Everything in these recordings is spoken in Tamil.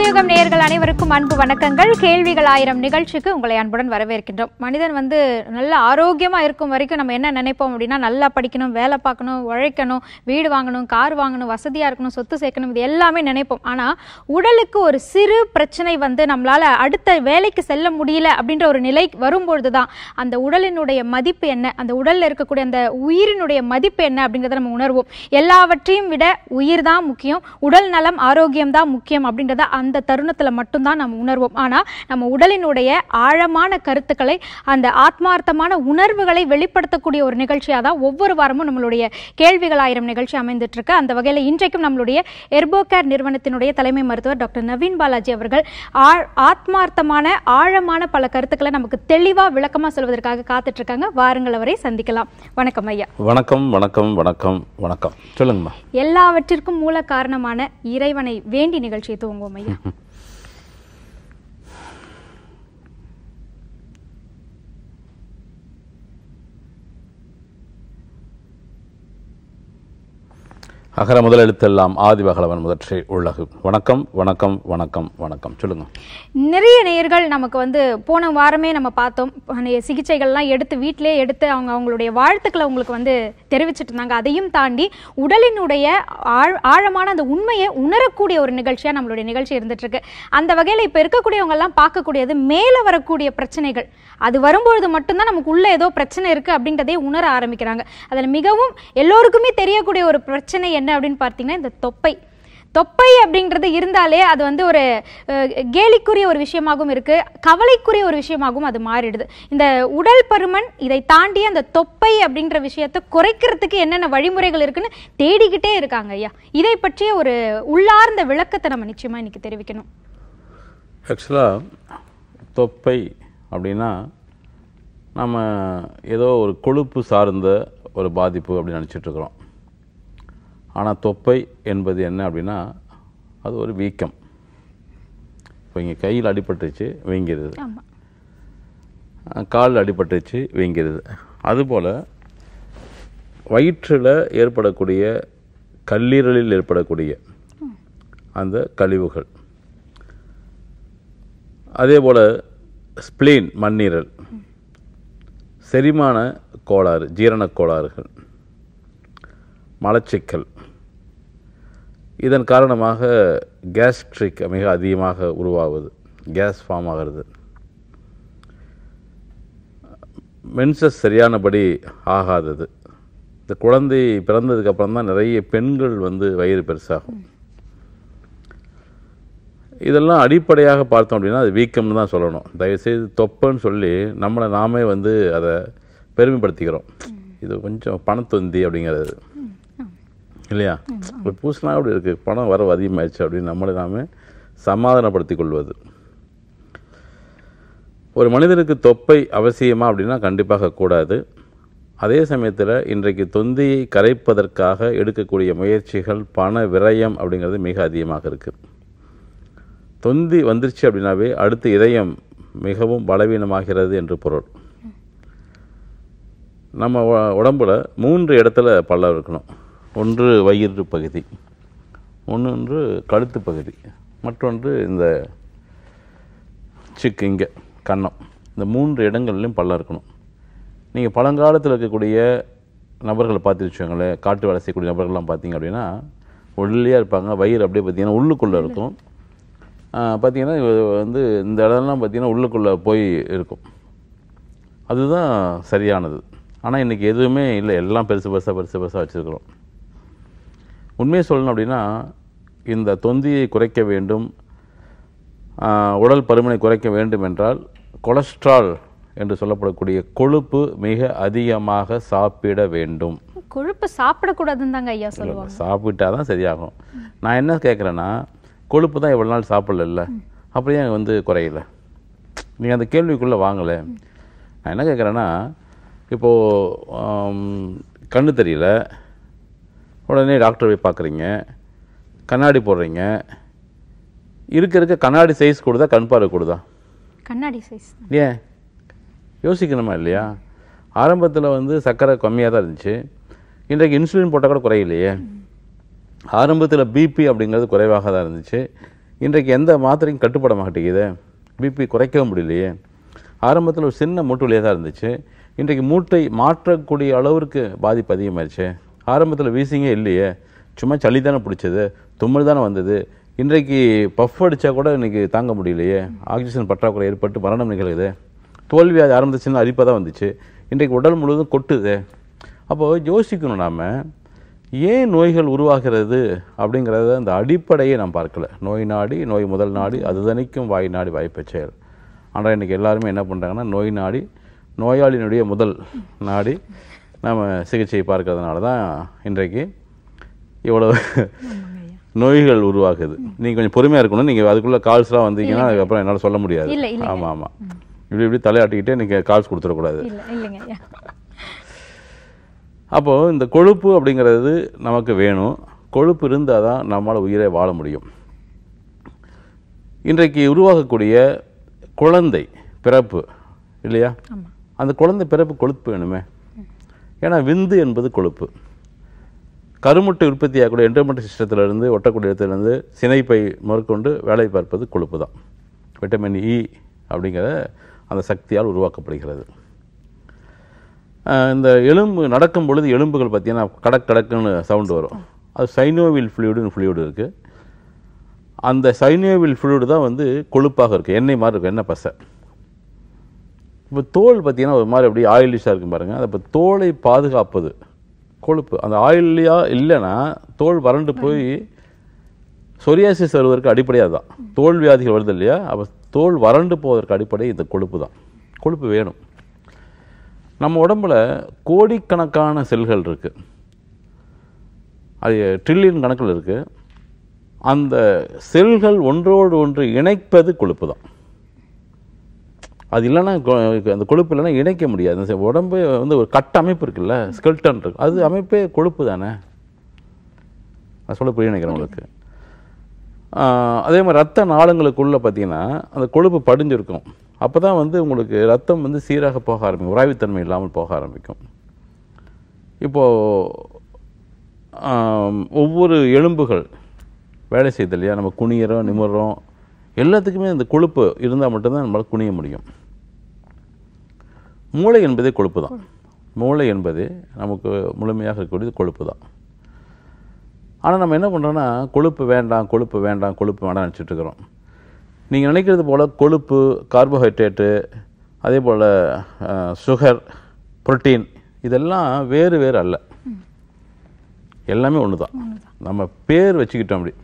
புதுயுகம் நேயர்கள் அனைவருக்கும் அன்பு வணக்கங்கள் கேள்விகள் ஆயிரம் நிகழ்ச்சிக்கு உங்களை அன்புடன் வரவேற்கின்றோம் மனிதன் வந்து நல்ல ஆரோக்கியமா இருக்கும் வரைக்கும் நம்ம என்ன நினைப்போம் அப்படின்னா நல்லா படிக்கணும் வேலை பார்க்கணும் உழைக்கணும் வீடு வாங்கணும் கார் வாங்கணும் வசதியா இருக்கணும் சொத்து சேர்க்கணும் இது எல்லாமே நினைப்போம் ஆனா உடலுக்கு ஒரு சிறு பிரச்சனை வந்து நம்மளால அடுத்த வேலைக்கு செல்ல முடியல அப்படின்ற ஒரு நிலை வரும்பொழுது தான் அந்த உடலினுடைய மதிப்பு என்ன அந்த உடல்ல இருக்கக்கூடிய அந்த உயிரினுடைய மதிப்பு என்ன அப்படிங்கிறத நம்ம உணர்வோம் எல்லாவற்றையும் விட உயிர் தான் முக்கியம் உடல் நலம் ஆரோக்கியம் தான் முக்கியம் அப்படின்றத அந்த தருணத்துல மட்டும்தான் நம்ம உணர்வோம் ஆனா நம்ம உடலினுடைய ஆழமான கருத்துக்களை அந்த ஆத்மார்த்தமான உணர்வுகளை வெளிப்படுத்தக்கூடிய ஒரு நிகழ்ச்சியாக தான் ஒவ்வொரு வாரமும் நம்மளுடைய கேள்விகள் ஆயிரம் நிகழ்ச்சி அமைந்துட்டு இருக்கு அந்த வகையில் இன்றைக்கும் நம்மளுடைய எர்போகேர் நிறுவனத்தினுடைய தலைமை மருத்துவர் டாக்டர் நவீன் பாலாஜி அவர்கள் ஆழ்- ஆத்மார்த்தமான ஆழமான பல கருத்துக்களை நமக்கு தெளிவா விளக்கமா சொல்வதற்காக காத்துட்டு இருக்காங்க வாருங்கள் அவரை சந்திக்கலாம் வணக்கம் ஐயா வணக்கம் வணக்கம் வணக்கம் வணக்கம் சொல்லுங்கம்மா எல்லாவற்றிற்கும் மூல காரணமான இறைவனை வேண்டி நிகழ்ச்சியை துவங்குவோம் ஐயா அகர முதல் எழுத்தெல்லாம் ஆதி பகலவன் முதற்றே உள்ளகு வணக்கம் வணக்கம் வணக்கம் வணக்கம் சொல்லுங்க நிறைய நேயர்கள் நமக்கு வந்து போன வாரமே நம்ம பார்த்தோம் அந்த சிகிச்சைகள்லாம் எடுத்து வீட்டிலே எடுத்து அவங்க அவங்களுடைய வாழ்த்துக்களை உங்களுக்கு வந்து தெரிவிச்சிட்டு இருந்தாங்க அதையும் தாண்டி உடலினுடைய ஆழ் ஆழமான அந்த உண்மையை உணரக்கூடிய ஒரு நிகழ்ச்சியாக நம்மளுடைய நிகழ்ச்சி இருந்துட்டு இருக்கு அந்த வகையில் இப்போ இருக்கக்கூடியவங்க எல்லாம் பார்க்கக்கூடியது மேலே வரக்கூடிய பிரச்சனைகள் அது வரும்பொழுது மட்டும்தான் நமக்கு உள்ள ஏதோ பிரச்சனை இருக்கு அப்படின்றதே உணர ஆரம்பிக்கிறாங்க அதில் மிகவும் எல்லோருக்குமே தெரியக்கூடிய ஒரு பிரச்சனை என்ன அப்படின்னு பார்த்தீங்கன்னா இந்த தொப்பை தொப்பை அப்படின்றது இருந்தாலே அது வந்து ஒரு அஹ், கேலிக்குரிய ஒரு விஷயமாகவும் இருக்கு கவலைக்குரிய ஒரு விஷயமாகவும் அது மாறிடுது இந்த உடல் பருமன் இதை தாண்டி அந்த தொப்பை அப்படின்ற விஷயத்தை குறைக்கிறதுக்கு என்னென்ன வழிமுறைகள் இருக்குன்னு தேடிக்கிட்டே இருக்காங்க ஐயா இதை பற்றிய ஒரு உள்ளார்ந்த விளக்கத்தை நம்ம நிச்சயமா இன்னைக்கு தெரிவிக்கணும் ஆக்சுவலாக தொப்பை அப்படின்னா நம்ம ஏதோ ஒரு கொழுப்பு சார்ந்த ஒரு பாதிப்பு அப்படின்னு நினச்சிட்டு இருக்கிறோம் ஆனால் தொப்பை என்பது என்ன அப்படின்னா அது ஒரு வீக்கம் இப்போ இங்கே கையில் அடிபட்டுச்சு வீங்கிருது ஆமா கால் அடிபட்டுச்சு வீங்கிருது அதுபோல் வயிற்றில் ஏற்படக்கூடிய கல்லீரலில் ஏற்படக்கூடிய அந்த கழிவுகள் அதே போல் ஸ்ப்ளீன் மண்ணீரல் செரிமான கோளாறு ஜீரணக் கோளாறுகள் மலச்சிக்கல் இதன் காரணமாக கேஸ்ட்ரிக் மிக அதிகமாக உருவாகுது கேஸ் ஃபார்ம் ஆகிறது மென்சஸ் சரியானபடி ஆகாதது இந்த குழந்தை பிறந்ததுக்கு அப்புறம் தான் நிறைய பெண்கள் வந்து வயிறு பெருசாகும் இதெல்லாம் அடிப்படையாக பார்த்தோம் அப்படின்னா அது வீக்கம்னு தான் சொல்லணும் தயவுசெய்து தொப்பைன்னு சொல்லி நம்மளை நாமே வந்து அதை பெருமைப்படுத்திக்கிறோம் இது கொஞ்சம் பணத்தொந்தி அப்படிங்கிறது இல்லையா இப்போ பூசினா அப்படி இருக்குது பணம் வரவு அதிகமாகிடுச்சு அப்படின்னு நம்மளை நாமே சமாதானப்படுத்திக் கொள்வது ஒரு மனிதனுக்கு தொப்பை அவசியமா அப்படின்னா கண்டிப்பாக கூடாது அதே சமயத்தில் இன்றைக்கு தொந்தியை கரைப்பதற்காக எடுக்கக்கூடிய முயற்சிகள் பண விரயம் அப்படிங்கிறது மிக அதிகமாக இருக்குது தொந்தி வந்துருச்சு அப்படின்னாவே அடுத்து இதயம் மிகவும் பலவீனமாகிறது என்று பொருள் நம்ம உ- உடம்புல மூன்று இடத்துல பள்ளம் இருக்கணும் ஒன்று வயிறு பகுதி ஒன்று கழுத்து பகுதி மற்றொன்று இந்த சிக்கு இங்கே கன்னம் இந்த மூன்று இடங்கள்லையும் பள்ளம் இருக்கணும் நீங்கள் பழங்காலத்தில் இருக்கக்கூடிய நபர்களை பார்த்து வச்சுக்கோங்களேன் காட்டு வேலை செய்யக்கூடிய நபர்கள்லாம் பார்த்தீங்க அப்படின்னா ஒல்லியாக இருப்பாங்க வயிறு அப்படியே பார்த்தீங்கன்னா உள்ளுக்குள்ளே இருக்கும் ஆஹ் பார்த்தீங்கன்னா இது வந்து இந்த இடம்லாம் பார்த்தீங்கன்னா உள்ளுக்குள்ளே போய் இருக்கும் அதுதான் சரியானது ஆனால் இன்றைக்கி எதுவுமே இல்லை எல்லாம் பெருசு பெருசாக பெருசு பெருசாக வச்சுருக்கிறோம் உண்மையை சொல்லணும் அப்படின்னா இந்த தொந்தியை குறைக்க வேண்டும் ஆஹ் உடல் பருமனை குறைக்க வேண்டும் என்றால் கொலஸ்ட்ரால் என்று சொல்லப்படக்கூடிய கொழுப்பு மிக அதிகமாக சாப்பிட வேண்டும் கொழுப்பு சாப்பிடக்கூடாதுன்னு தாங்க ஐயா சொல்லுவாங்க சாப்பிட்டா தான் சரியாகும் நான் என்ன கேட்குறேன்னா கொழுப்பு தான் இவ்வளோ நாள் சாப்பிடல அப்படியே வந்து குறையல நீங்கள் அந்த கேள்விக்குள்ளே வாங்கலை நான் என்ன கேட்குறேன்னா இப்போது கண்ணு தெரியல உடனே டாக்டர் போய் பார்க்குறீங்க கண்ணாடி போடுறீங்க இருக்க இருக்க கண்ணாடி சைஸ் கூடுதா கண் பார்வை கூடுதா கண்ணாடி சைஸ் ஏன் யோசிக்கணுமா இல்லையா ஆரம்பத்தில் வந்து சர்க்கரை கம்மியாக தான் இருந்துச்சு இன்றைக்கு இன்சுலின் போட்டால் கூட குறையிலையே ஆரம்பத்தில் பிபி அப்படிங்கிறது குறைவாக தான் இருந்துச்சு இன்றைக்கு எந்த மாத்திரையும் கட்டுப்பட மாட்டேங்குது பிபி குறைக்கவும் முடியலையே ஆரம்பத்தில் ஒரு சின்ன மூட்டு வலியாக தான் இருந்துச்சு இன்றைக்கு மூட்டை மாற்றக்கூடிய அளவிற்கு பாதிப்பு அதிகமாயிருச்சு ஆரம்பத்தில் வீசிங்கே இல்லையே சும்மா சளி தானே பிடிச்சது தும்மல் தானே வந்தது இன்றைக்கு பஃப் அடித்தா கூட இன்னைக்கு தாங்க முடியலையே ஆக்சிஜன் பற்றாக்குறை ஏற்பட்டு மரணம் நிகழுது தோல்வி அது ஆரம்பத்தில் சின்ன அரிப்பாக தான் வந்துச்சு இன்றைக்கு உடல் முழுவதும் கொட்டுது அப்போது யோசிக்கணும் நாம ஏன் நோய்கள் உருவாகிறது அப்படிங்கிறத அந்த அடிப்படையை நாம் பார்க்கல நோய் நாடி நோய் முதல் நாடி அது தணிக்கும் வாய் நாடி வாய்ப்பை செயல் ஆனால் இன்றைக்கி எல்லாருமே என்ன பண்ணுறாங்கன்னா நோய் நாடி நோயாளியினுடைய முதல் நாடி நாம் சிகிச்சை பார்க்கறதுனால தான் இன்றைக்கு இவ்வளவு நோய்கள் உருவாகுது நீங்கள் கொஞ்சம் பொறுமையாக இருக்கணும் நீங்கள் அதுக்குள்ளே கால்ஸ்லாம் வந்தீங்கன்னா அதுக்கப்புறம் என்னால் சொல்ல முடியாது இல்ல, இல்லைங்க. ஆமாம் ஆமாம் இப்படி இப்படி தலையாட்டிக்கிட்டே நீங்கள் கால்ஸ் கொடுத்துடக்கூடாது இல்ல இல்லைங்க ஐயா அப்போது இந்த கொழுப்பு அப்படிங்கிறது நமக்கு வேணும் கொழுப்பு இருந்தால் தான் நம்மளால் உயிரை வாழ முடியும் இன்றைக்கு உருவாகக்கூடிய குழந்தை பிறப்பு இல்லையா ஆமா அந்த குழந்தை பிறப்பு கொழுப்பு வேணுமே ஏன்னா விந்து என்பது கொழுப்பு கருமுட்டை உற்பத்தி ஆகக்கூடிய என்டர்மெண்ட் சிஸ்டத்திலிருந்து ஒட்டக்கூடிய இடத்துலேருந்து சினைப்பை முதற்கொண்டு வேலை பார்ப்பது கொழுப்பு தான் விட்டமின் இ அப்படிங்கிற அந்த சக்தியால் உருவாக்கப்படுகிறது அஹ் இந்த எலும்பு நடக்கும் பொழுது எலும்புகள் பார்த்தீங்கன்னா கடக் கடக்குன்னு சவுண்டு வரும் அது சைனோவில் ஃப்ளூயிடுன்னு ஃப்ளூயிடு இருக்குது அந்த சைனோவில் ஃப்ளூயிடு தான் வந்து கொழுப்பாக இருக்குது எண்ணெய் மாதிரி இருக்கும் எண்ணெய் பசை இப்போ தோல் பார்த்தீங்கன்னா ஒரு மாதிரி அப்படியே ஆயிலிஷாக இருக்கும் பாருங்கள் அது இப்போ தோலை பாதுகாப்பது கொழுப்பு அந்த ஆயிலியாக இல்லைன்னா தோல் வறண்டு போய் சொரியாசிஸ் வருவதற்கு அடிப்படையாக தான் தோல் வியாதிகள் வருது இல்லையா அப்போ தோல் வறண்டு போவதற்கு அடிப்படை இந்த கொழுப்பு தான் கொழுப்பு வேணும் நம்ம உடம்புல கோடிக்கணக்கான செல்கள் இருக்குது அது ட்ரில்லியன் கணக்கில் இருக்குது அந்த செல்கள் ஒன்றோடு ஒன்று இணைப்பது கொழுப்பு தான் அது இல்லைன்னா கொ- அந்த கொழுப்பு இல்லைன்னா இணைக்க முடியாது அந்த உடம்பு வந்து ஒரு கட்ட அமைப்பு இருக்குல்ல ஸ்கெல்டன் இருக்கு அது அமைப்பே கொழுப்பு தானே நான் சொல்ல புரிய நினைக்கிறேன் உங்களுக்கு ஆஹ் அதே மாதிரி ரத்த நாளங்களுக்குள்ள பார்த்தீங்கன்னா அந்த கொழுப்பு படிஞ்சிருக்கும் அப்போ தான் வந்து உங்களுக்கு ரத்தம் வந்து சீராக போக ஆரம்பிக்கும் உராய்வுத்தன்மை இல்லாமல் போக ஆரம்பிக்கும் இப்போது ஒவ்வொரு எலும்புகள் வேலை செய்யுது இல்லையா நம்ம குனியறோம் நிமிர்றோம் எல்லாத்துக்குமே இந்த கொழுப்பு இருந்தால் மட்டும்தான் நம்மளால் குனிய முடியும் மூளை என்பதே கொழுப்பு தான் மூளை என்பது நமக்கு முழுமையாக இருக்கக்கூடியது கொழுப்பு தான் ஆனால் நம்ம என்ன பண்ணுறோன்னா கொழுப்பு வேண்டாம் கொழுப்பு வேண்டாம் கொழுப்பு வேண்டாம் நினச்சிட்டு இருக்கிறோம் நீங்கள் நினைக்கிறது போல் கொழுப்பு கார்போஹைட்ரேட்டு அதே போல் சுகர் புரோட்டீன் இதெல்லாம் வேறு வேறு அல்ல எல்லாமே ஒன்று தான் நம்ம பேர் வச்சுக்கிட்டோம் அப்படி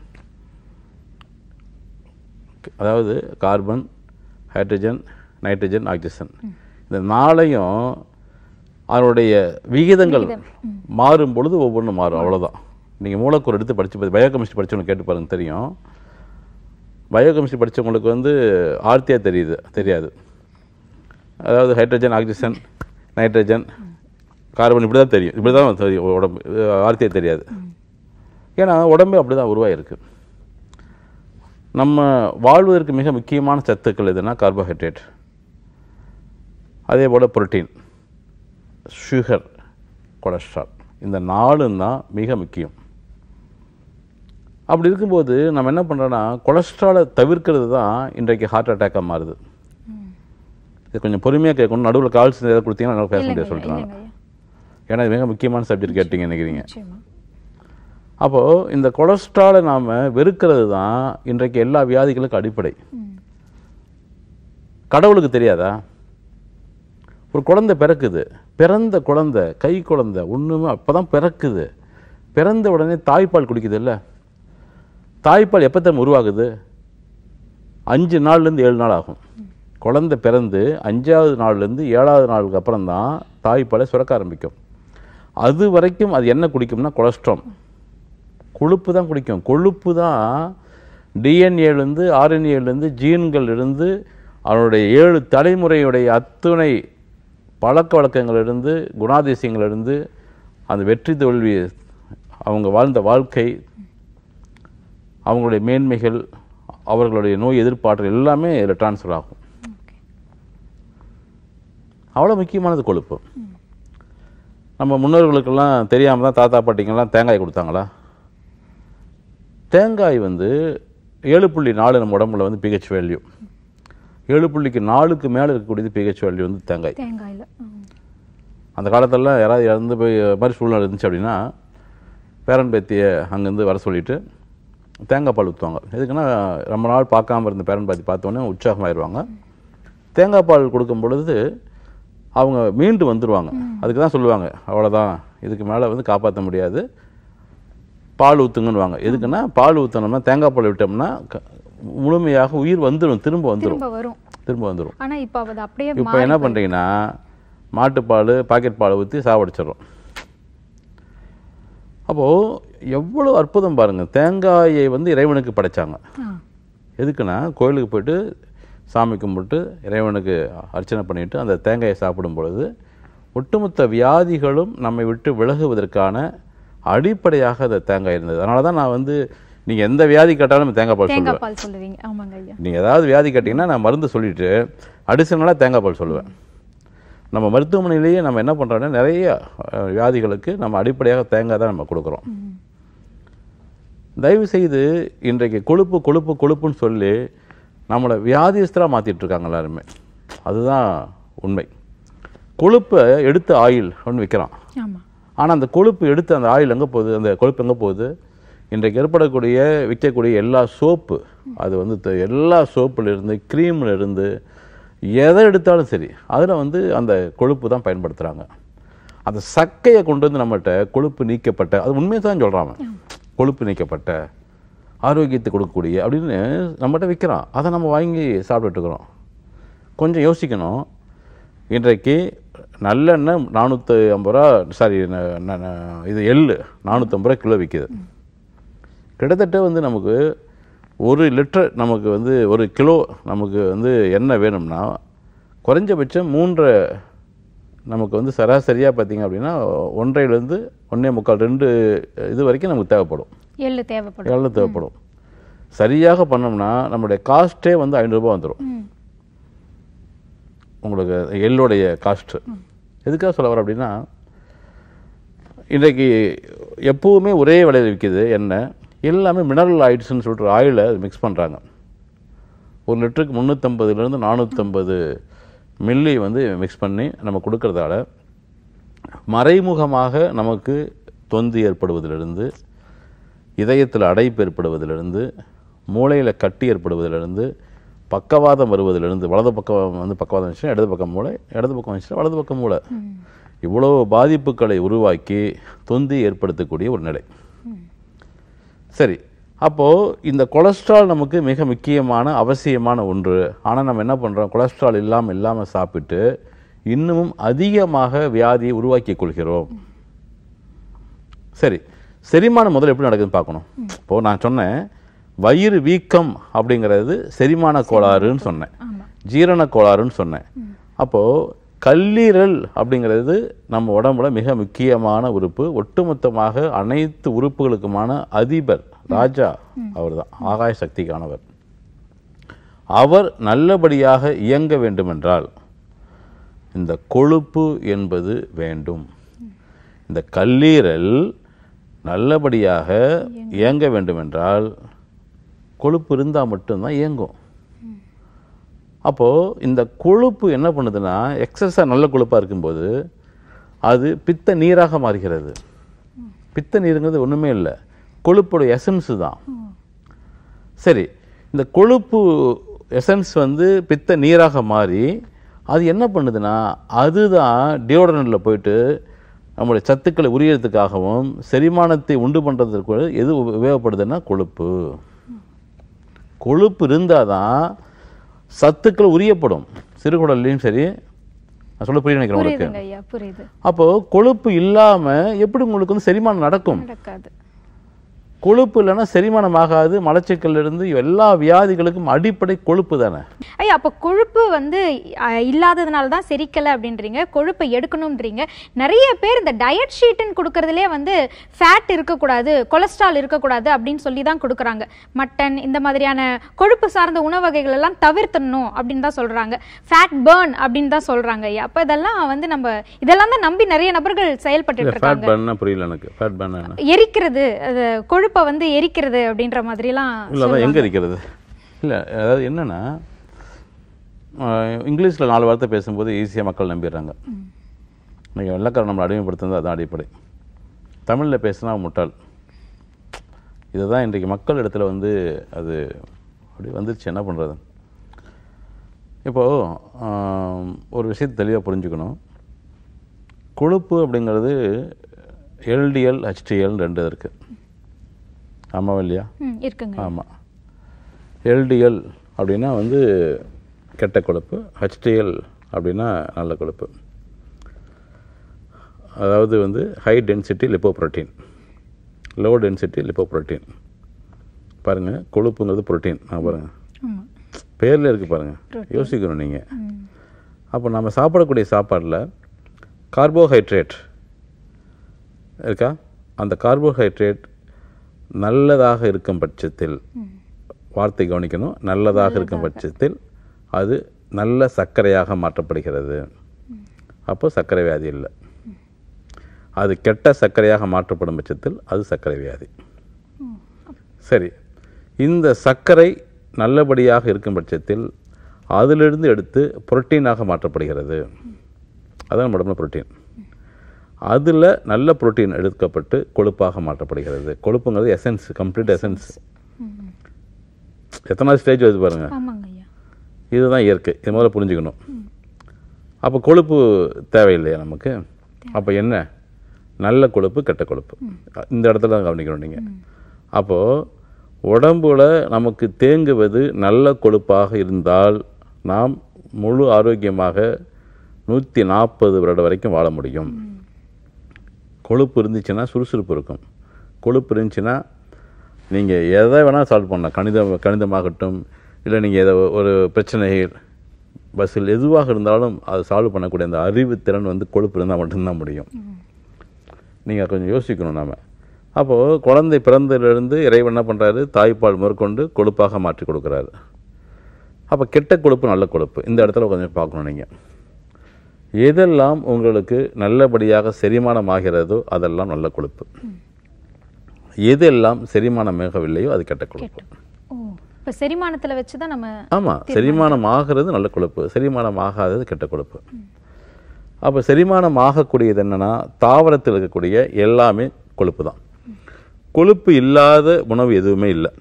அதாவது கார்பன் ஹைட்ரஜன் நைட்ரஜன் ஆக்சிஜன் இந்த நாளையும் அதனுடைய விகிதங்கள் மாறும் பொழுது ஒவ்வொன்றும் மாறும் அவ்வளவுதான் நீங்கள் மூலக்கூறு எடுத்து படித்து பயோகெமிஸ்ட்ரி படிச்சவங்க கேட்டு பாருங்க தெரியும் பயோகெமிஸ்ட்ரி படிச்சவங்களுக்கு வந்து ஆர்த்தியா தெரியுது தெரியாது அதாவது ஹைட்ரஜன் ஆக்சிஜன் நைட்ரஜன் கார்பன் இப்படி தான் தெரியும் இப்படி தான் தெரியும் உடம்பு ஆர்த்தியா தெரியாது ஏன்னா உடம்பு அப்படி தான் உருவாயிருக்கு நம்ம வாழ்வதற்கு மிக முக்கியமான சத்துக்கள் எதுனா கார்போஹைட்ரேட் அதே போல் புரோட்டீன் சுகர் கொலஸ்ட்ரால் இந்த நாலும் தான் மிக முக்கியம் அப்படி இருக்கும்போது நம்ம என்ன பண்ணுறோன்னா கொலஸ்ட்ராலை தவிர்க்கிறது தான் இன்றைக்கு ஹார்ட் அட்டாக்காக மாறுது இது கொஞ்சம் பொறுமையாக கேட்கணும் நடுவில் கால்ஸ் ஏதாவது கொடுத்தீங்கன்னா நல்லா பேச முடியாது சொல்லிட்டு இல்லைங்க ஐயா ஏன்னா இது மிக முக்கியமான சப்ஜெக்ட் கேட்டீங்க நினைக்கிறீங்க நிச்சயமா அப்போது இந்த கொலஸ்ட்ராலை நாம் வெறுக்கிறது தான் இன்றைக்கு எல்லா வியாதிகளுக்கும் அடிப்படை ம். கடவுளுக்கு தெரியாதா ஒரு குழந்தை பிறக்குது பிறந்த குழந்தை கை குழந்தை ஒன்றுமே அப்போ தான் பிறக்குது பிறந்த உடனே தாய்ப்பால் குடிக்குது இல்லை தாய்ப்பால் எப்போ தான் உருவாகுது அஞ்சு நாள்லேருந்து ஏழு நாள் ஆகும் குழந்தை பிறந்து அஞ்சாவது நாள்லேருந்து ஏழாவது நாளுக்கு அப்புறம் தான் தாய்ப்பாலை சுரக்க ஆரம்பிக்கும் அது வரைக்கும் அது என்ன குடிக்கும்னா கொலஸ்ட்ரால் கொழுப்பு தான் குடிக்கும் கொழுப்பு தான் டிஎன்ஏலேருந்து ஆர்என்ஏலேருந்து ஜீன்கள் இருந்து அவனுடைய ஏழு தலைமுறையுடைய அத்துணை பழக்க வழக்கங்களிலிருந்து குணாதிசயங்களிலிருந்து அந்த வெற்றி தோல்வி அவங்க வாழ்ந்த வாழ்க்கை அவங்களுடைய மேன்மைகள் அவர்களுடைய நோய் எதிர்ப்பாற்றல் எல்லாமே இதில் ட்ரான்ஸ்ஃபர் ஆகும் அவ்வளோ முக்கியமானது கொழுப்பு நம்ம முன்னோர்களுக்கெல்லாம் தெரியாமல் தான் தாத்தா பாட்டிங்கெல்லாம் தேங்காய் கொடுத்தாங்களா தேங்காய் வந்து ஏழு புள்ளி நாலு நம்ம உடம்புல வந்து பிஹெச் வேல்யூ ஏழு புள்ளிக்கு நாலுக்கு மேலே இருக்கக்கூடியது பிஹெச் வேல்யூ வந்து தேங்காய் தேங்காயில ம். அந்த காலத்துல யாராவது இறந்து போய் அது மாதிரி சூழ்நிலை இருந்துச்சு அப்படின்னா பேரன் பேத்தியை அங்கேருந்து வர சொல்லிட்டு தேங்காய் பால் ஊற்றுவாங்க எதுக்குன்னா ரொம்ப நாள் பார்க்காம இருந்த பேரன் பேத்தி பார்த்தோன்னே உற்சாகமாயிருவாங்க தேங்காய் பால் கொடுக்கும் பொழுது அவங்க மீண்டு வந்துடுவாங்க அதுக்கு தான் சொல்லுவாங்க அவ்வளோதான் இதுக்கு மேலே வந்து காப்பாற்ற முடியாது பால் ஊற்றுங்கன்னுவாங்க எதுக்குன்னா பால் ஊற்றினோம்னா தேங்காய் பால் விட்டோம்னா க- முழுமையாக உயிர் வந்துடும் திரும்ப வந்துடும் திரும்ப வரும் திரும்ப வந்துடும் ஆனா இப்ப அது அப்படியே இப்போ என்ன பண்ணுறீங்கன்னா மாட்டுப்பால் பாக்கெட் பாலை ஊற்றி சாவடிச்சிடுறோம் அப்போது எவ்வளோ அற்புதம் பாருங்க தேங்காயை வந்து இறைவனுக்கு படைச்சாங்க ஆ. எதுக்குன்னா கோயிலுக்கு போயிட்டு சாமி கும்பிட்டு இறைவனுக்கு அர்ச்சனை பண்ணிட்டு அந்த தேங்காயை சாப்பிடும் பொழுது ஒட்டுமொத்த வியாதிகளும் நம்மை விட்டு விலகுவதற்கான அடிப்படையாக அந்த தேங்காய் இருந்தது அதனால தான் நான் வந்து நீங்கள் எந்த வியாதி கேட்டாலும் நம்ம தேங்காய் பால் சொல்லுவேன் தேங்காய் பால் சொல்லுவீங்க ஆமாங்க ஐயா நீங்கள் ஏதாவது வியாதி கேட்டிங்கன்னா நான் மருந்து சொல்லிட்டு அடிஷனலாக தேங்காய் பால் சொல்லுவேன் நம்ம மருத்துவமனையிலேயே நம்ம என்ன பண்ணுறோன்னா நிறைய அஹ், வியாதிகளுக்கு நம்ம அடிப்படையாக தேங்காய் தான் நம்ம கொடுக்குறோம் தயவு செய்து இன்றைக்கு கொழுப்பு கொழுப்பு கொழுப்புன்னு சொல்லி நம்மளை வியாதியஸ்தராக மாற்றிட்டு இருக்காங்க எல்லாருமே அதுதான் உண்மை கொழுப்பை எடுத்து ஆயில் அப்படின்னு விற்கிறான் ஆமா ஆனால் அந்த கொழுப்பு எடுத்து அந்த ஆயில் எங்கே போகுது அந்த கொழுப்பு எங்கே போகுது இன்றைக்கு ஏற்படக்கூடிய விற்கக்கூடிய எல்லா சோப்பு அது வந்து த- எல்லா சோப்புல இருந்து க்ரீம்ல இருந்து எதை எடுத்தாலும் சரி அதில் வந்து அந்த கொழுப்பு தான் பயன்படுத்துகிறாங்க அந்த சக்கையை கொண்டு வந்து நம்மகிட்ட கொழுப்பு நீக்கப்பட்ட அது உண்மையை தான் சொல்கிறாங்க கொழுப்பு நீக்கப்பட்ட ஆரோக்கியத்தை கொடுக்கக்கூடிய அப்படின்னு நம்மகிட்ட விற்கிறான் அதை நம்ம வாங்கி சாப்பிட்டுட்டு இருக்கிறோம் கொஞ்சம் யோசிக்கணும் இன்றைக்கு நல்லெண்ணெய் நானூற்றி ஐம்பது ரூபா சாரி இது எள்ளு நானூற்றம்பது ரூபா கிலோ விற்கிது கிட்டத்தட்ட வந்து நமக்கு ஒரு லிட்டர் நமக்கு வந்து ஒரு கிலோ நமக்கு வந்து எண்ணெய் வேணும்னா குறைஞ்சபட்சம் மூன்றரை நமக்கு வந்து சராசரியாக பார்த்தீங்க அப்படின்னா ஒன்றையிலேருந்து ஒன்றே முக்கால் ரெண்டு இது வரைக்கும் நமக்கு தேவைப்படும் எள்ளு தேவைப்படும் எவ்வளோ தேவைப்படும் சரியாக பண்ணோம்னா நம்மளுடைய காஸ்ட்டே வந்து ஐநூறுரூபா வந்துடும் ம். உங்களுக்கு எள்ளுடைய காஸ்ட்டு எதுக்காக சொல்ல வர அப்படின்னா இன்றைக்கு எப்பவுமே ஒரே விலையில் விற்கிது எண்ணெய் எல்லாமே மினரல் ஆயிட்ஸ்னு சொல்லிட்டு ஒரு ஆயிலை மிக்ஸ் பண்ணுறாங்க ஒரு லிட்டருக்கு முந்நூற்றம்பதுலேருந்து நானூற்றம்பது மில்லி வந்து மிக்ஸ் பண்ணி நம்ம கொடுக்கறதால மறைமுகமாக நமக்கு தொந்து ஏற்படுவதிலிருந்து இதயத்தில் அடைப்பு ஏற்படுவதிலிருந்து மூளையில் கட்டி ஏற்படுவதிலிருந்து பக்கவாதம் வருவதிலிருந்து வலது பக்கம் வந்து பக்கவாதம் வந்துச்சுன்னா இடது பக்கம் மூளை இடது பக்கம் வந்துச்சுன்னா வலது பக்கம் மூளை இவ்வளோ பாதிப்புகளை உருவாக்கி தொந்தி ஏற்படுத்தக்கூடிய ஒரு நிலை சரி அப்போது இந்த கொலஸ்ட்ரால் நமக்கு மிக முக்கியமான அவசியமான ஒன்று ஆனால் நம்ம என்ன பண்ணுறோம் கொலஸ்ட்ரால் இல்லாமல் இல்லாமல் சாப்பிட்டு இன்னமும் அதிகமாக வியாதியை உருவாக்கி கொள்கிறோம் சரி செரிமானம் முதல்ல எப்படி நடக்குதுன்னு பார்க்கணும் இப்போது நான் சொன்னேன் வயிறு வீக்கம் அப்படிங்கிறது செரிமான கோளாறுன்னு சொன்னேன் ஆமா ஜீரண கோளாறுன்னு சொன்னேன் அப்போது கல்லீரல் அப்படிங்கிறது நம்ம உடம்புல மிக முக்கியமான உறுப்பு ஒட்டுமொத்தமாக அனைத்து உறுப்புகளுக்குமான அதிபர் ராஜா அவர்தான் ஆகாய சக்திக்கானவர் அவர் நல்லபடியாக இயங்க வேண்டுமென்றால் இந்த கொழுப்பு என்பது வேண்டும் இந்த கல்லீரல் நல்லபடியாக இயங்க வேண்டுமென்றால் கொழுப்பு இருந்தால் மட்டும்தான் இயங்கும் அப்போது இந்த கொழுப்பு என்ன பண்ணுதுன்னா எக்ஸஸாக நல்ல கொழுப்பாக இருக்கும்போது அது பித்த நீராக மாறுகிறது பித்த நீருங்கிறது ஒன்றுமே இல்லை கொழுப்போட எசன்ஸு தான் சரி இந்த கொழுப்பு எசன்ஸ் வந்து பித்த நீராக மாறி அது என்ன பண்ணுதுன்னா அதுதான் டியோடரண்டில் போயிட்டு நம்மளுடைய சத்துக்களை உரியறதுக்காகவும் செரிமானத்தை உண்டு பண்ணுறதுக்கு எது உப- உபயோகப்படுதுன்னா கொழுப்பு கொழுப்பு இருந்தால் தான் சத்துக்கள் உரியப்படும் சிறுகுடல்லையும் சரி நான் சொல்ல புரிய நினைக்கிறேன் உங்களுக்கு புரியுதுங்க ஐயா புரியுது அப்போ கொழுப்பு இல்லாம எப்படி உங்களுக்கு வந்து செரிமானம் நடக்கும் நடக்காது கொழுப்பு இல்லைன்னா செரிமானம் ஆகாது மலச்சிக்கல்ல இருந்து எல்லா வியாதிகளுக்கும் அடிப்படை கொழுப்பு தானே ஐயா அப்போ கொழுப்பு வந்து அஹ், இல்லாததுனால தான் செரிக்கலை அப்படின்றீங்க கொழுப்பை எடுக்கணும்ன்றீங்க நிறைய பேர் இந்த டயட் ஷீட்டுன்னு கொடுக்கறதுலே வந்து ஃபேட் இருக்கக்கூடாது கொலஸ்ட்ரால் இருக்கக்கூடாது அப்படின்னு சொல்லி தான் கொடுக்குறாங்க மட்டன் இந்த மாதிரியான கொழுப்பு சார்ந்த உணவு வகைகள் எல்லாம் தவிர்த்தணும் அப்படின்னு தான் சொல்றாங்க ஃபேட் பேர்ன் அப்படின்னு தான் சொல்றாங்க ஐயா அப்போ இதெல்லாம் வந்து நம்ம இதெல்லாம் தான் நம்பி நிறைய நபர்கள் செயல்பட்டு இல்லை இருக்காங்க ஃபேட் பேர்னா புரியல எனக்கு ஃபேட் பேர்னா என்ன எரிக்கிறது அது கொழுப்பு கொழுப்பை வந்து எரிக்கிறது அப்படின்ற மாதிரிலாம் இல்லை அதான் எங்கே இருக்கிறது இல்லை அதாவது என்னென்னா இங்கிலீஷில் நாலு வார்த்தை பேசும்போது ஈஸியாக மக்கள் நம்பிடுறாங்க நீங்கள் வெள்ளக்காரன் நம்மளை அடிமைப்படுத்துறது அதான் அடிப்படை தமிழில் பேசினா முட்டாள் இதுதான் இன்றைக்கு மக்கள் இடத்துல வந்து அது அப்படி வந்துருச்சு என்ன பண்ணுறது இப்போது ஒரு விஷயத்தை தெளிவாக புரிஞ்சுக்கணும் கொழுப்பு அப்படிங்கிறது எல்டிஎல் ஹெச்டிஎல் ரெண்டு இருக்குது ஆமாவா இல்லையா ம், இருக்குங்க ஆமாம் எல்டிஎல் அப்படின்னா வந்து கெட்ட கொழுப்பு ஹெச்டிஎல் அப்படின்னா நல்ல கொழுப்பு அதாவது வந்து high density lipoprotein low density lipoprotein பாருங்கள் கொழுப்புங்கிறது புரோட்டீன் ஆ பாருங்கள் ஆமா பேரில் இருக்குது பாருங்கள் யோசிக்கணும் நீங்கள் ம். அப்போ நம்ம சாப்பிடக்கூடிய சாப்பாடில் கார்போஹைட்ரேட் இருக்கா அந்த கார்போஹைட்ரேட் நல்லதாக இருக்கும் பட்சத்தில் வார்த்தை கவனிக்கணும் நல்லதாக இருக்கும் பட்சத்தில் அது நல்ல சர்க்கரையாக மாற்றப்படுகிறது அப்போ சர்க்கரை வியாதி இல்லை அது கெட்ட சர்க்கரையாக மாற்றப்படும் பட்சத்தில் அது சர்க்கரை வியாதி சரி இந்த சர்க்கரை நல்லபடியாக இருக்கும் பட்சத்தில் அதிலிருந்து எடுத்து புரோட்டீனாக மாற்றப்படுகிறது அதான் நம்ம உடம்புல புரோட்டீன் அதில் நல்ல புரோட்டீன் எடுக்கப்பட்டு கொழுப்பாக மாற்றப்படுகிறது கொழுப்புங்கிறது எசன்ஸ் கம்ப்ளீட் எசன்ஸ் எத்தனாவது ஸ்டேஜ் வருது பாருங்க ஆமாங்க ஐயா இதுதான் இயற்கை இது முதல்ல புரிஞ்சுக்கணும் அப்போ கொழுப்பு தேவையில்லையா நமக்கு அப்போ என்ன நல்ல கொழுப்பு கெட்ட கொழுப்பு இந்த இடத்துல தான் கவனிக்கணும் நீங்கள் அப்போது உடம்புல நமக்கு தேங்குவது நல்ல கொழுப்பாக இருந்தால் நாம் முழு ஆரோக்கியமாக நூற்றி நாற்பது வருடம் வரைக்கும் வாழ முடியும் கொழுப்பு இருந்துச்சுன்னா சுறுசுறுப்பு இருக்கும் கொழுப்பு இருந்துச்சுன்னா நீங்கள் எதை வேணால் சால்வ் பண்ணலாம் கணிதம் கணிதமாகட்டும் இல்லை நீங்கள் எதை ஒரு பிரச்சனைகள் பஸ்ஸில் எதுவாக இருந்தாலும் அதை சால்வ் பண்ணக்கூடிய அந்த அறிவு திறன் வந்து கொழுப்பு இருந்தால் மட்டும்தான் முடியும் நீங்கள் கொஞ்சம் யோசிக்கணும் நாம அப்போது குழந்தை பிறந்ததிலிருந்து இறைவன் என்ன பண்ணுறாரு தாய்ப்பால் முதற்கொண்டு கொழுப்பாக மாற்றி கொடுக்குறாரு அப்போ கெட்ட கொழுப்பு நல்ல கொழுப்பு இந்த இடத்துல கொஞ்சம் பார்க்கணும் நீங்கள் எதெல்லாம் உங்களுக்கு நல்லபடியாக செரிமானம் ஆகிறதோ அதெல்லாம் நல்ல கொழுப்பு எதெல்லாம் செரிமானமாகவில்லையோ அது கெட்ட கொழுப்பு ஓ இப்போ செரிமானத்துல வச்சு தான் நம்ம ஆமாம் செரிமானம் ஆகிறது நல்ல கொழுப்பு செரிமானம் ஆகாதது கெட்ட கொழுப்பு அப்போ செரிமானம் ஆகக்கூடியது என்னன்னா தாவரத்தில் இருக்கக்கூடிய எல்லாமே கொழுப்பு தான் கொழுப்பு இல்லாத உணவு எதுவுமே இல்லை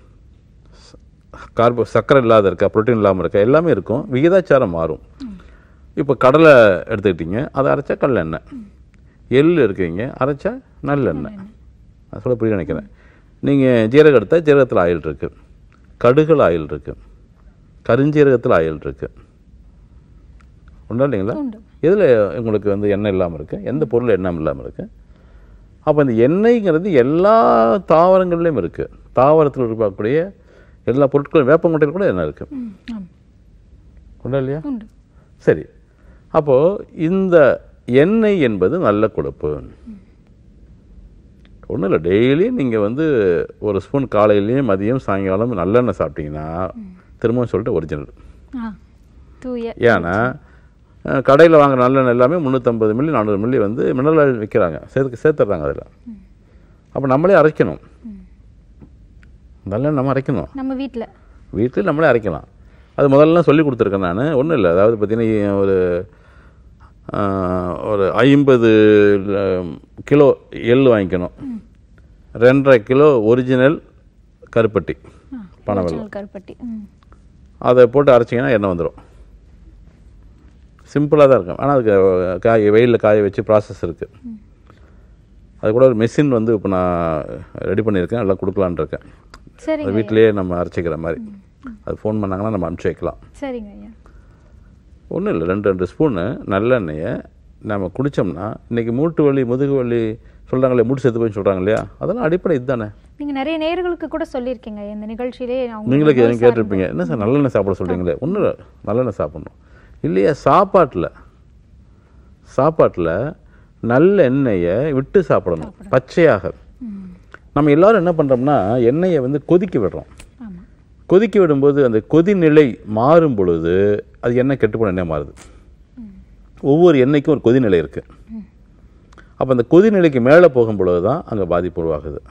கார்போ சர்க்கரை இல்லாத இருக்கா புரோட்டீன் இல்லாமல் இருக்கா எல்லாமே இருக்கும் விகிதாச்சாரம் மாறும் இப்போ கடலை எடுத்துக்கிட்டீங்க அதை அரைச்சா கடலை எண்ணெய் எள் இருக்கீங்க அரைச்சா நல்லெண்ணெய் நான் சொல்ல புரிய நினைக்கிறேன் நீங்கள் ஜீரகம் எடுத்தால் ஜீரகத்தில் ஆயில் இருக்குது கடுகுல ஆயில் இருக்குது கருஞ்சீரகத்தில் ஆயில் இருக்குது உண்டா இல்லைங்களா உண்டு எதில் உங்களுக்கு வந்து எண்ணெய் இல்லாமல் இருக்குது எந்த பொருள் எண்ணெய் இல்லாமல் இருக்குது அப்போ இந்த எண்ணெய்ங்கிறது எல்லா தாவரங்கள்லையும் இருக்குது தாவரத்தில் இருக்கக்கூடிய எல்லா பொருட்களும் வேப்பங்கொட்டையில் கூட எண்ணெய் இருக்குது ம் ஆமாம் உண்டா இல்லையா உண்டு சரி அப்போது இந்த எண்ணெய் என்பது நல்ல கொழுப்பு ஒன்றும் இல்லை டெய்லி நீங்கள் வந்து ஒரு ஸ்பூன் காலையிலையும் மதியம் சாயங்காலம் நல்லெண்ணெய் சாப்பிட்டீங்கன்னா திரும்பவும் சொல்லிட்டு ஒரிஜினல் ஆ தூய ஏன்னா கடையில் வாங்குற நல்லெண்ணெய் எல்லாமே முந்நூற்றம்பது மில்லி நானூறு மில்லி வந்து மினரல் ஆயில் விற்கிறாங்க சேர்த்து சேர்த்துட்றாங்க அதில் அப்போ நம்மளே அரைக்கணும் நல்லெண்ணெய் நம்ம அரைக்கணும் நம்ம வீட்ல வீட்டில் நம்மளே அரைக்கலாம் அது முதல்ல சொல்லி கொடுத்துருக்கேன் நான் ஒன்றும் இல்லை அதாவது பார்த்தீங்கன்னா ஒரு ஆஹ், ஒரு ஐம்பது கிலோ எள் வாங்கிக்கணும் ரெண்டரை கிலோ ஒரிஜினல் கருப்பட்டி பனவெல்லம் original கருப்பட்டி ம் அதை போட்டு அரைச்சிங்கன்னா எண்ணெய் வந்துடும் சிம்பிளாக தான் இருக்கும் ஆனால் அதுக்கு காய வெயிலில் காய வச்சு ப்ராசஸ் இருக்குது அது கூட ஒரு மெஷின் வந்து இப்போ நான் ரெடி பண்ணியிருக்கேன் எல்லாம் கொடுக்கலான்னு இருக்கேன் அது சரிங்க வீட்டிலேயே நம்ம அரைச்சிக்கிற மாதிரி அது ஃபோன் பண்ணாங்கன்னா நம்ம அனுப்பிச்சி வைக்கலாம் சரிங்க ஐயா ஒன்றும் இல்லை ரெண்டு ரெண்டு ஸ்பூனு நல்லெண்ணெயை நம்ம குடித்தோம்னா இன்றைக்கி மூட்டு வலி முதுகு வலி சொல்கிறாங்களே மூட்டு செத்து போய் சொல்கிறாங்க இல்லையா அதெல்லாம் அடிப்படை இதுதானே நீங்க நிறைய நேயர்களுக்கு கூட சொல்லியிருக்கீங்க இந்த நிகழ்ச்சியிலே அவங்க நீங்களுக்கு எதுவும் கேட்டிருப்பீங்க என்ன சார் நல்லெண்ணெய் சாப்பிட சொல்கிறீங்களே ஒன்றும் இல்லை நல்லெண்ணெய் சாப்பிடணும் இல்லையா சாப்பாட்டில் சாப்பாட்டில் நல்ல எண்ணெயை விட்டு சாப்பிடணும் பச்சையாக ம் நம்ம எல்லாரும் என்ன பண்ணுறோம்னா எண்ணெயை வந்து கொதிக்க விடுறோம் ஆமா கொதிக்க விடும்போது அந்த கொதிநிலை மாறும் பொழுது அது எண்ணெய் கெட்டுப்போன எண்ணெய் மாறுது ஒவ்வொரு எண்ணெய்க்கும் ஒரு கொதிநிலை இருக்குது அப்போ அந்த கொதிநிலைக்கு மேலே போகும் பொழுது தான் அங்கே பாதிப்பு உருவாகுது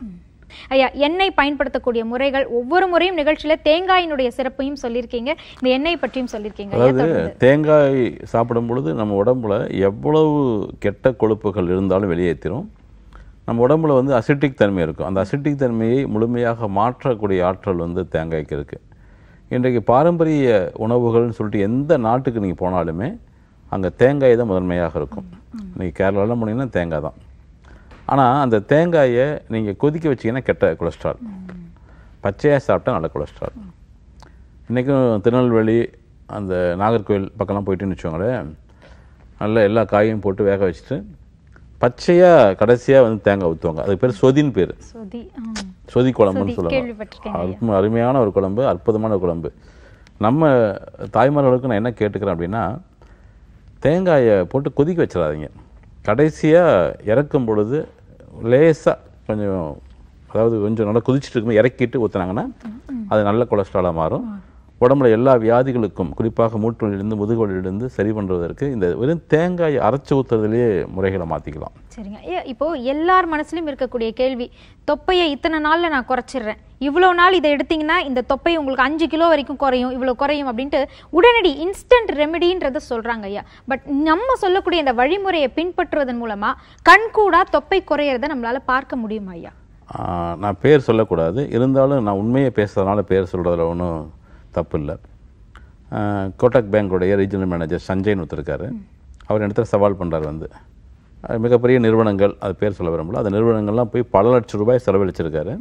ஐயா எண்ணெய் பயன்படுத்தக்கூடிய முறைகள் ஒவ்வொரு முறையும் நிகழ்ச்சியில தேங்காயினுடைய சிறப்பையும் சொல்லியிருக்கீங்க இந்த எண்ணெய் பற்றியும் சொல்லியிருக்கீங்க ஐயா அதாவது தொடர்ந்து. தேங்காய் சாப்பிடும் பொழுது நம்ம உடம்புல எவ்வளவு கெட்ட கொழுப்புகள் இருந்தாலும் வெளியேற்றிடும் நம்ம உடம்புல வந்து அசிட்டிக் தன்மை இருக்கும் அந்த அசிட்டிக் தன்மையை முழுமையாக மாற்றக்கூடிய ஆற்றல் வந்து தேங்காய்க்கு இருக்குது இன்றைக்கு பாரம்பரிய உணவுகள்னு சொல்லிட்டு எந்த நாட்டுக்கு நீங்கள் போனாலுமே அங்கே தேங்காய் தான் முதன்மையாக இருக்கும் நீங்கள் கேரளாலாம் போனீங்கன்னா தேங்காய் தான் ஆனால் அந்த தேங்காயை நீங்கள் கொதிக்க வச்சீங்கன்னா கெட்ட கொலஸ்ட்ரால் பச்சையாக சாப்பிட்டா நல்ல கொலஸ்ட்ரால் இன்றைக்கும் திருநெல்வேலி அந்த நாகர்கோவில் பக்கம்லாம் போயிட்டுன்னு வச்சுக்கோங்களேன் நல்லா எல்லா காயும் போட்டு வேக வச்சுட்டு பச்சையாக கடைசியாக வந்து தேங்காய் ஊற்றுவாங்க அதுக்கு பேர் சொதின்னு பேர் சுதி ஆ. சொதி குழம்புன்னு சொதி, சொல்லுவாங்க கேள்விப்பட்டிருக்கேன் அரும- அருமையான ஒரு குழம்பு அற்புதமான ஒரு குழம்பு நம்ம தாய்மார்களுக்கு நான் என்ன கேட்டுக்கிறேன் அப்படின்னா தேங்காயை போட்டு கொதிக்க வச்சிடாதீங்க கடைசியாக இறக்கும் பொழுது லேசாக கொஞ்சம் அதாவது கொஞ்சம் நல்லா கொதிச்சுட்டு இருக்கும்போது இறக்கிட்டு ஊற்றுனாங்கன்னா அது நல்ல கொலஸ்ட்ராலாக மாறும் உடம்புல எல்லா வியாதிகளுக்கும் குறிப்பாக மூட்டு வலியிலிருந்து முதுகு வலியிலிருந்து சரி பண்ணுறதற்கு இந்த வெறும் தேங்காய் அரைச்சி ஊற்றுறதுலேயே முறைகளை மாற்றிக்கலாம் சரிங்க ஐயா, இப்போ எல்லார் மனசுலயும் இருக்கக்கூடிய கேள்வி தொப்பையை இத்தனை நாள்ல நான் குறைச்சிடுறேன் இவ்வளவு நாள் இதை எடுத்தீங்கன்னா இந்த தொப்பை உங்களுக்கு அஞ்சு கிலோ வரைக்கும் குறையும் இவ்வளவு குறையும் அப்படின்ட்டு உடனடி இன்ஸ்டன்ட் ரெமெடின்றத சொல்றாங்க ஐயா பட் நம்ம சொல்லக்கூடிய இந்த வழிமுறையை பின்பற்றுவதன் மூலமா கண்கூடா தொப்பை குறையறத நம்மளால பார்க்க முடியுமா ஐயா ஆஹ் நான் பேர் சொல்லக்கூடாது இருந்தாலும் நான் உண்மையை பேசுறதுனால பேர் சொல்கிறதுல ஒன்றும் தப்பு இல்லை கோட்டக் பேங்கோடைய ரீஜனல் மேனேஜர் சஞ்சய்னு ஒருத்தர் இருக்காரு அவர் இடத்துல சவால் பண்ணுறாரு வந்து அஹ் மிகப்பெரிய நிறுவனங்கள் அது பேர் சொல்ல விரும்பல அந்த நிறுவனங்கள்லாம் போய் பல லட்சம் ரூபாய் செலவழிச்சிருக்காரு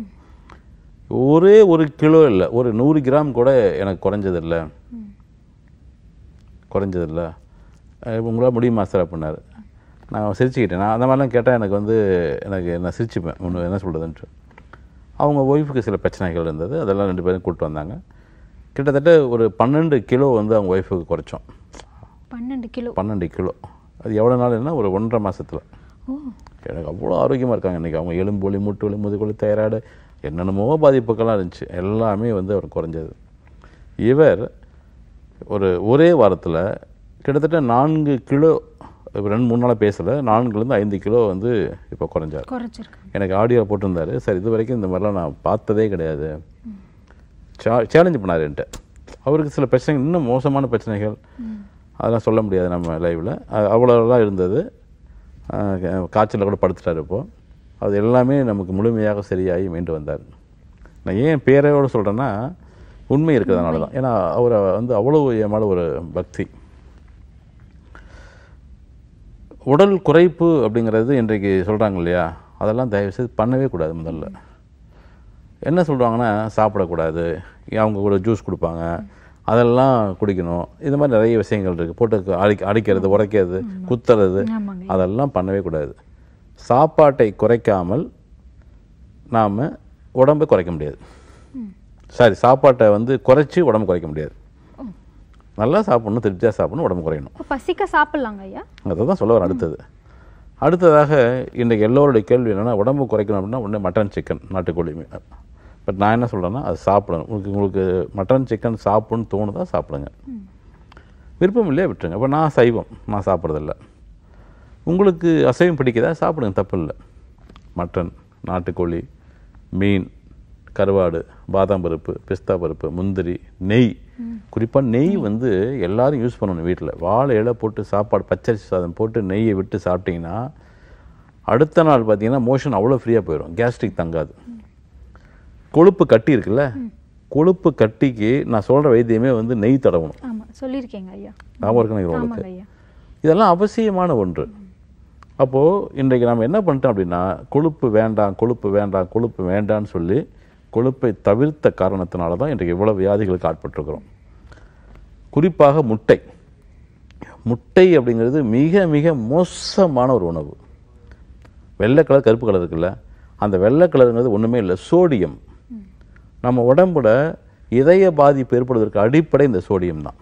ஒரே ஒரு கிலோ இல்லை ஒரு நூறு கிராம் கூட எனக்கு குறைஞ்சதில்லை குறைஞ்சதில்ல உங்களால் முடியுமா சார் அப்படின்னாரு நான் சிரிச்சுக்கிட்டேன் நான் அந்த மாதிரிலாம் கேட்டால் எனக்கு வந்து எனக்கு நான் சிரிச்சுப்பேன் ஒன்று என்ன சொல்கிறதுன்ட்டு அவங்க ஒய்ஃபுக்கு சில பிரச்சனைகள் இருந்தது அதெல்லாம் ரெண்டு பேரும் கூப்பிட்டு வந்தாங்க கிட்டத்தட்ட ஒரு பன்னெண்டு கிலோ வந்து அவங்க ஒய்ஃபுக்கு குறைச்சோம் பன்னெண்டு கிலோ பன்னெண்டு கிலோ அது எவ்வளோ நாள்னா ஒரு ஒன்றரை மாசத்துல ஓ எனக்கு அவ்வளோ ஆரோக்கியமாக இருக்காங்க இன்றைக்கி அவங்க எலும்பு வலி மூட்டு வலி முதுகுவலி தைராய்டு என்னென்னமோ பாதிப்புக்கெல்லாம் இருந்துச்சு எல்லாமே வந்து அவர் குறைஞ்சது இவர் ஒரு ஒரே வாரத்தில் கிட்டத்தட்ட நான்கு கிலோ இப்ப ரெண்டு மூணு நாளாக பேசலை நான்குலேருந்து ஐந்து கிலோ வந்து இப்போ குறைஞ்சார் குறைச்சிருக்காங்க எனக்கு ஆடியோ போட்டிருந்தாரு சார் இது வரைக்கும் இந்த மாதிரிலாம் நான் பார்த்ததே கிடையாது சேலஞ்ச் பண்ணார் என்கிட்ட அவருக்கு சில பிரச்சனைகள் இன்னும் மோசமான பிரச்சனைகள் அதெல்லாம் சொல்ல முடியாது நம்ம லைவில் அவ்வளோலாம் இருந்தது காய்ச்சலில் கூட படுத்துட்டார் இப்போ அது எல்லாமே நமக்கு முழுமையாக சரியாகி மீண்டு வந்தார் நான் ஏன் பேரையோடு சொல்கிறேன்னா உண்மை இருக்கிறதுனால தான் ஏன்னா அவரை வந்து அவ்வளோ என் மேலே ஒரு பக்தி உடல் குறைப்பு அப்படிங்கிறது இன்றைக்கு சொல்கிறாங்க இல்லையா அதெல்லாம் தயவு செய்து பண்ணவே கூடாது முதல்ல என்ன சொல்லுவாங்கன்னா சாப்பிடக்கூடாது அவங்க கூட ஜூஸ் கொடுப்பாங்க அதெல்லாம் குடிக்கணும் இது மாதிரி நிறைய விஷயங்கள் இருக்குது போட்டு அடிக்க அடிக்கிறது உடைக்கிறது குத்துறது ஆமாங்க அதெல்லாம் பண்ணவே கூடாது சாப்பாட்டை குறைக்காமல் நாம் உடம்பை குறைக்க முடியாது சாரி சாப்பாட்டை வந்து குறைச்சி உடம்பு குறைக்க முடியாது நல்லா சாப்பிடணும் திருப்தியாக சாப்பிடணும் உடம்பு குறையணும் இப்போ பசிக்க சாப்பிடலாங்க ஐயா அதை தான் சொல்ல வரேன் அடுத்தது அடுத்ததாக இன்றைக்கு எல்லோருடைய கேள்வி என்னென்னா உடம்பு குறைக்கணும் அப்படின்னா ஒன்று மட்டன் சிக்கன் நாட்டுக்கோழி மீன் பட் நான் என்ன சொல்கிறேன்னா அது சாப்பிடணும் உங்களுக்கு உங்களுக்கு மட்டன் சிக்கன் சாப்பிடணும்னு தோணுதா சாப்பிடுங்க விருப்பம் இல்லையா விட்டுருங்க அப்போ நான் சைவம் நான் சாப்பிட்றதில்ல உங்களுக்கு அசைவம் பிடிக்குதா சாப்பிடுங்க தப்பு இல்லை மட்டன் நாட்டுக்கோழி மீன் கருவாடு பாதாம் பருப்பு பிஸ்தா பருப்பு முந்திரி நெய் குறிப்பாக நெய் வந்து எல்லாரும் யூஸ் பண்ணணும் வீட்டில் வாழை இலை போட்டு சாப்பாடு பச்சரிசி சாதம் போட்டு நெய்யை விட்டு சாப்பிட்டீங்கன்னா அடுத்த நாள் பார்த்தீங்கன்னா மோஷன் அவ்வளோ ஃப்ரீயாக போயிடும் கேஸ்ட்ரிக் தங்காது கொழுப்பு கட்டி இருக்குல்ல கொழுப்பு கட்டிக்கு நான் சொல்கிற வைத்தியமே வந்து நெய் தடவணும் ஆமா சொல்லியிருக்கீங்க ஐயா ஞாபகம் இருக்கு உங்களுக்கு ஆமாங்க ஐயா இதெல்லாம் அவசியமான ஒன்று அப்போது இன்றைக்கு நம்ம என்ன பண்ணிட்டோம் அப்படின்னா கொழுப்பு வேண்டாம் கொழுப்பு வேண்டாம் கொழுப்பு வேண்டாம்னு சொல்லி கொழுப்பை தவிர்த்த காரணத்தினால தான் இன்றைக்கு இவ்வளோ வியாதிகளுக்கு ஆட்பட்டிருக்கிறோம் குறிப்பாக முட்டை முட்டை அப்படிங்கிறது மிக மிக மோசமான ஒரு உணவு வெள்ளை கலர் கருப்பு கலர் இருக்குல்ல அந்த வெள்ளை கலருங்கிறது ஒன்றுமே இல்லை சோடியம் நம்ம உடம்புல இதய பாதிப்பு ஏற்படுவதற்கு அடிப்படை இந்த சோடியம் தான்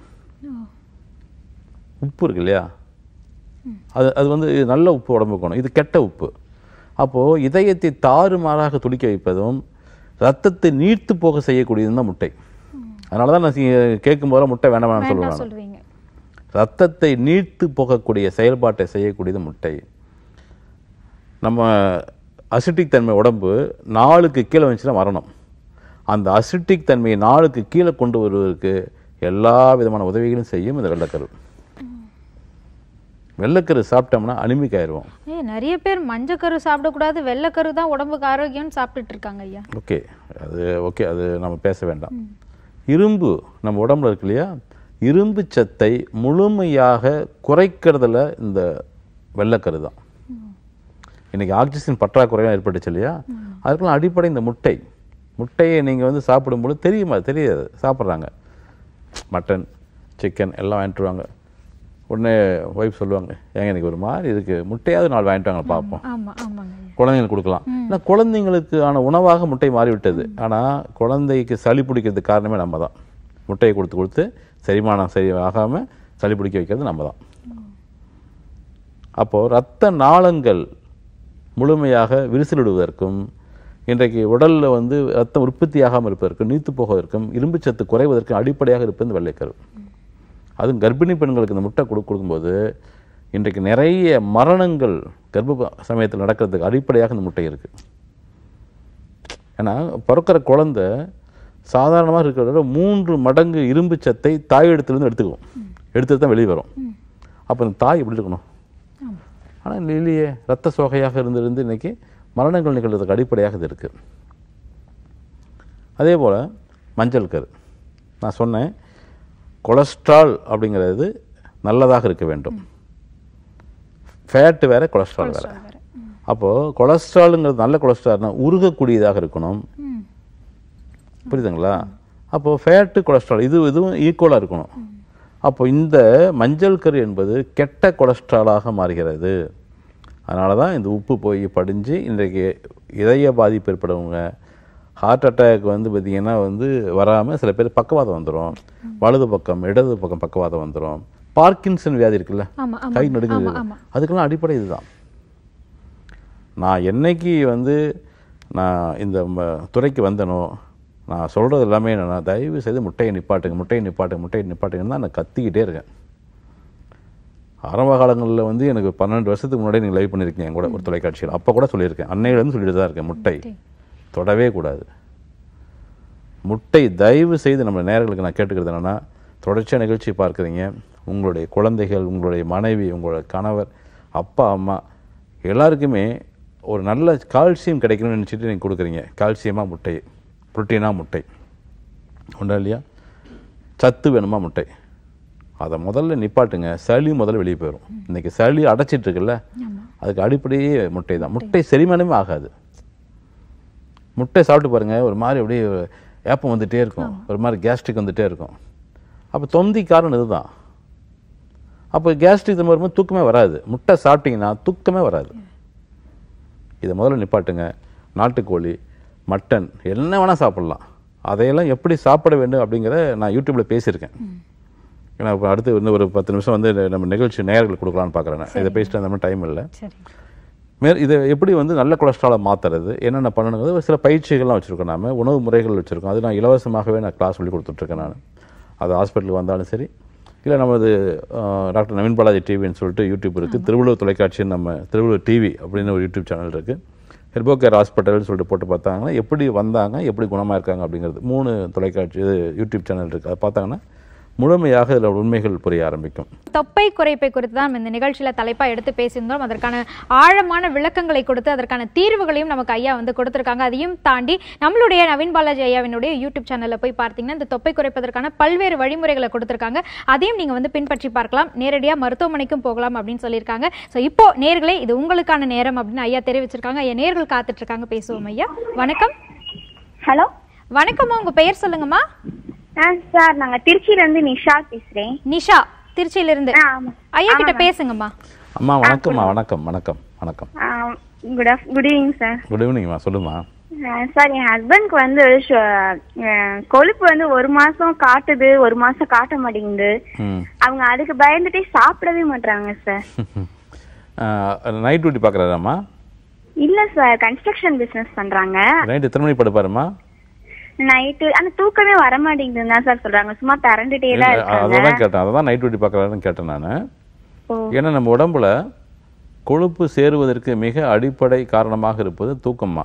உப்பு இருக்கு இல்லையா அது அது வந்து நல்ல உப்பு உடம்புக்கு வேணும் இது கெட்ட உப்பு அப்போது இதயத்தை தாறுமாறாக துடிக்க வைப்பதும் ரத்தத்தை நீர்த்து போக செய்யக்கூடியதும் தான் முட்டை அதனால தான் நான் சி- கேட்கும் போதெல்லாம் முட்டை வேண்டாம் வேணாம்னு வேண்டாம் சொல்லுவேன் சொல்றீங்க ரத்தத்தை நீர்த்து போகக்கூடிய செயல்பாட்டை செய்யக்கூடியது முட்டை நம்ம அசிட்டிக் தன்மை உடம்பு நாலுக்கு கீழே வந்துச்சுன்னா மரணம் அந்த அசிட்டிக் தன்மையை நாலுக்கு கீழே கொண்டு வருவதற்கு எல்லா விதமான உதவிகளும் செய்யும் இந்த வெள்ளைக்கரு வெள்ளைக்கரு சாப்பிட்டோம்னா அனிமிக் ஆயிடுவோம் ஏ நிறைய பேர் மஞ்சக்கரு சாப்பிடக்கூடாது வெள்ளைக்கரு தான் உடம்புக்கு ஆரோக்கியம்னு சாப்பிட்டுட்டு இருக்காங்க ஐயா ஓகே அது ஓகே அது நம்ம பேச வேண்டாம் இரும்பு நம்ம உடம்புல இருக்கு இல்லையா இரும்பு சத்தை முழுமையாக குறைக்கிறதுல இந்த வெள்ளைக்கரு தான் இன்னைக்கு ஆக்சிஜன் பற்றாக்குறையாக ஏற்பட்டுச்சு இல்லையா அதுக்கெல்லாம் அடிப்படை இந்த முட்டை முட்டையை நீங்கள் வந்து சாப்பிடும்போது தெரியுமா தெரியாது சாப்பிட்றாங்க மட்டன் சிக்கன் எல்லாம் வாங்கிட்டு வருவாங்க உடனே ஒய்ஃப் சொல்லுவாங்க ஏங்க எனக்கு ஒரு மாதிரி இருக்குது முட்டையாவது நாள் வாங்கிட்டு வாங்க பார்ப்போம் ஆமா ஆமாங்க ஐயா குழந்தைங்களுக்கு கொடுக்கலாம் ஏன்னா குழந்தைங்களுக்கான உணவாக முட்டை மாறிவிட்டது ஆனால் குழந்தைக்கு சளி பிடிக்கிறதுக்கு காரணமே நம்ம தான் முட்டையை கொடுத்து கொடுத்து செரிமானம் சரி ஆகாமல் சளி பிடிக்க வைக்கிறது நம்ம தான் அப்போது இரத்த நாளங்கள் முழுமையாக விரிசலிடுவதற்கும் இன்றைக்கு உடலில் வந்து ரத்தம் உற்பத்தி ஆகாமல் இருப்பதற்கும் நீத்து போவதற்கும் இரும்புச்சத்து குறைவதற்கும் அடிப்படையாக இருப்பது இந்த வெள்ளைக்கரு அதுவும் கர்ப்பிணி பெண்களுக்கு இந்த முட்டை கொடு கொடுக்கும்போது இன்றைக்கு நிறைய மரணங்கள் கர்ப்ப சமயத்தில் நடக்கிறதுக்கு அடிப்படையாக இந்த முட்டை இருக்குது ஏன்னா பிறக்கிற குழந்தை சாதாரணமாக இருக்கிறத விட மூன்று மடங்கு இரும்பு சத்தை தாயிடத்துலேருந்து எடுத்துக்குவோம் எடுத்து தான் வெளியே வரும் அப்போ இந்த தாய் எப்படி இருக்கணும் ஆனால் இல்லையே ரத்த சோகையாக இருந்திருந்து இன்னைக்கு மரணங்கள் நிகழ்றதுக்கு அடிப்படையாக இது இருக்குது அதே போல் மஞ்சள் கரு நான் சொன்னேன் கொலஸ்ட்ரால் அப்படிங்கிறது நல்லதாக இருக்க வேண்டும் ஃபேட்டு வேற கொலஸ்ட்ரால் வேற அப்போது கொலஸ்ட்ராலுங்கிறது நல்ல கொலஸ்ட்ரால்னா உருகக்கூடியதாக இருக்கணும் ம் புரியுதுங்களா அப்போது ஃபேட்டு கொலஸ்ட்ரால் இது இதுவும் ஈக்குவலாக இருக்கணும் அப்போ இந்த மஞ்சள் கரு என்பது கெட்ட கொலஸ்ட்ராலாக மாறுகிறது அதனால தான் இந்த உப்பு போய் படிஞ்சு இன்றைக்கு இதய பாதிப்பு ஏற்படுறவங்க ஹார்ட் அட்டாக் வந்து பார்த்திங்கன்னா வந்து வராமல் சில பேர் பக்கவாதம் வந்துடும் வலது பக்கம் இடது பக்கம் பக்கவாதம் வந்துடும் பார்க்கின்சன் வியாதி இருக்குல்ல ஆமா ஆமா கை நடுங்குது ஆமா ஆமா அதுக்கெல்லாம் அடிப்படை இதுதான் நான் என்னைக்கு வந்து நான் இந்த ம- துறைக்கு வந்தனோ நான் சொல்கிறது எல்லாமே என்னன்னா தயவு செய்து முட்டையை நிப்பாட்டுங்க முட்டையை நிப்பாட்டுங்க முட்டையை நிப்பாட்டுங்கன்னு தான் நான் கத்திக்கிட்டே இருக்கேன் ஆரம்ப காலங்களில் வந்து எனக்கு பன்னெண்டு வருஷத்துக்கு முன்னாடி நீங்கள் லைவ் பண்ணியிருக்கீங்க என் கூட ஒரு தொலைக்காட்சியில் அப்போ கூட சொல்லியிருக்கேன் அன்னையிலேருந்து சொல்லிட்டு தான் இருக்கேன் முட்டை தொடவே கூடாது முட்டை தயவு செய்து நம்ம நேயர்களுக்கு நான் கேட்டுக்கிறது என்னென்னா தொடர்ச்சியாக நிகழ்ச்சி பார்க்குறீங்க உங்களுடைய குழந்தைகள் உங்களுடைய மனைவி உங்களோட கணவர் அப்பா அம்மா எல்லாருக்குமே ஒரு நல்ல கால்சியம் கிடைக்கணும்னு நினச்சிட்டு நீங்கள் கொடுக்குறீங்க கால்சியமாக முட்டை புரோட்டீனாக முட்டை உண்டா இல்லையா சத்து வேணுமா முட்டை அதை முதல்ல நிப்பாட்டுங்க சளி முதல்ல வெளியே போயிடும் இன்னைக்கு சளி அடைச்சிட்டு இருக்குல்ல அதுக்கு அடிப்படையே முட்டை தான் முட்டை செரிமானமே ஆகாது முட்டை சாப்பிட்டு பாருங்க ஒரு மாதிரி அப்படியே ஏப்பம் வந்துட்டே இருக்கும் ஒரு மாதிரி கேஸ்ட்ரிக் வந்துட்டே இருக்கும் அப்போ தொந்தி காரணம் இதுதான் அப்போ கேஸ்ட்ரிக் இந்த வரும்போது தூக்கமே வராது முட்டை சாப்பிட்டீங்கன்னா தூக்கமே வராது இதை முதல்ல நிப்பாட்டுங்க நாட்டுக்கோழி மட்டன் என்ன வேணால் சாப்பிடலாம் அதையெல்லாம் எப்படி சாப்பிட வேண்டும் அப்படிங்கிறத நான் யூடியூப்பில் பேசியிருக்கேன் ஏன்னா இப்போ அடுத்து இன்னும் ஒரு பத்து நிமிஷம் வந்து நம்ம நிகழ்ச்சி நேயர்களுக்கு கொடுக்கலான்னு பார்க்குறேன் நான். இதை பேசிட்டு அந்த மாதிரி டைம் இல்லை சரி மேற் இதை எப்படி வந்து நல்ல கொலஸ்ட்ராலை மாற்றுறது என்னென்ன பண்ணணுங்கிறது ஒரு சில பயிற்சிகள்லாம் வச்சுருக்கோம் நாம உணவு முறைகள் வச்சுருக்கோம் அது நான் இலவசமாகவே நான் கிளாஸ் சொல்லி கொடுத்துட்ருக்கேன் நான் அது ஹாஸ்பிட்டலுக்கு வந்தாலும் சரி இல்லை நமது அஹ், டாக்டர் நவீன் பாலாஜி டிவின்னு சொல்லிட்டு யூடியூப் இருக்குது திருவள்ளூர் தொலைக்காட்சின்னு நம்ம திருவள்ளூர் டிவி அப்படின்னு ஒரு யூடியூப் சேனல் இருக்குது ஹெர்போ கேர் ஹாஸ்பிட்டல்னு சொல்லிட்டு போட்டு பார்த்தாங்கன்னா எப்படி வந்தாங்க எப்படி குணமாக இருக்காங்க அப்படிங்கிறது மூணு தொலைக்காட்சி இது யூடியூப் சேனல் இருக்குது அதை பார்த்தாங்கன்னா முழுமையாக இதில் உண்மைகள் புரிய ஆரம்பிக்கும் தொப்பை குறைப்பை குறித்து தான் நம்ம இந்த நிகழ்ச்சியில தலைப்பா எடுத்து பேசியிருந்தோம் அதற்கான ஆழமான விளக்கங்களை கொடுத்து அதற்கான தீர்வுகளையும் நமக்கு ஐயா வந்து கொடுத்திருக்காங்க அதையும் தாண்டி நம்மளுடைய நவீன் பாலாஜி ஐயாவினுடைய யூடியூப் சேனல்ல போய் பார்த்தீங்கன்னா இந்த தொப்பை குறைப்பதற்கான பல்வேறு வழிமுறைகளை கொடுத்திருக்காங்க அதையும் நீங்க வந்து பின்பற்றி பார்க்கலாம் நேரடியா மருத்துவமனைக்கும் போகலாம் அப்படின்னு சொல்லியிருக்காங்க ஸோ இப்போ நேர்களே இது உங்களுக்கான நேரம் அப்படின்னு ஐயா தெரிவிச்சிருக்காங்க ஐயா நேர்கள் காத்துட்டு இருக்காங்க பேசுவோம் ஐயா வணக்கம் ஹலோ வணக்கம்மா உங்க பெயர் சொல்லுங்கம்மா ஆ சார் நாங்க திருச்சியில இருந்து நிஷா பேசுறேன் நிஷா திருச்சியில இருந்து ஆ, ஆமா. ஐயா கிட்ட பேசுங்கம்மா அம்மா வணக்கம்மா வணக்கம் வணக்கம் வணக்கம் ஆ, குட் ஆஃப் குட் ஈவினிங் சார் குட் ஈவினிங்மா சொல்லுமா ஆ, சார் என் ஹஸ்பண்ட்க்கு வந்து ஷு- ஆ, கொழுப்பு வந்து ஒரு மாசம் காட்டுது ஒரு மாசம் காட்ட மாட்டேங்குது ம் அவங்க அதுக்கு பயந்துட்டே சாப்பிடவே மாட்டாங்க சார் நைட் டியூட்டி பார்க்குறாராம்மா இல்ல சார் கன்ஸ்ட்ரக்ஷன் பிசினஸ் பண்றாங்க நைட் எத்தனை மணி படுப்பாருமா நைட்டு ஆனா தூக்கமே வர மாட்டேங்குதுன்னு தான் சார் சொல்றாங்க சும்மா திரண்டுட்டே தான் அதை இருக்காங்க தான் கேட்டேன் அதை தான் நைட் டியூட்டி பார்க்குறாருன்னு கேட்டேன் நான் ஓ ஏன்னா நம்ம உடம்புல கொழுப்பு சேருவதற்கு மிக அடிப்படை காரணமாக இருப்பது தூக்கம்மா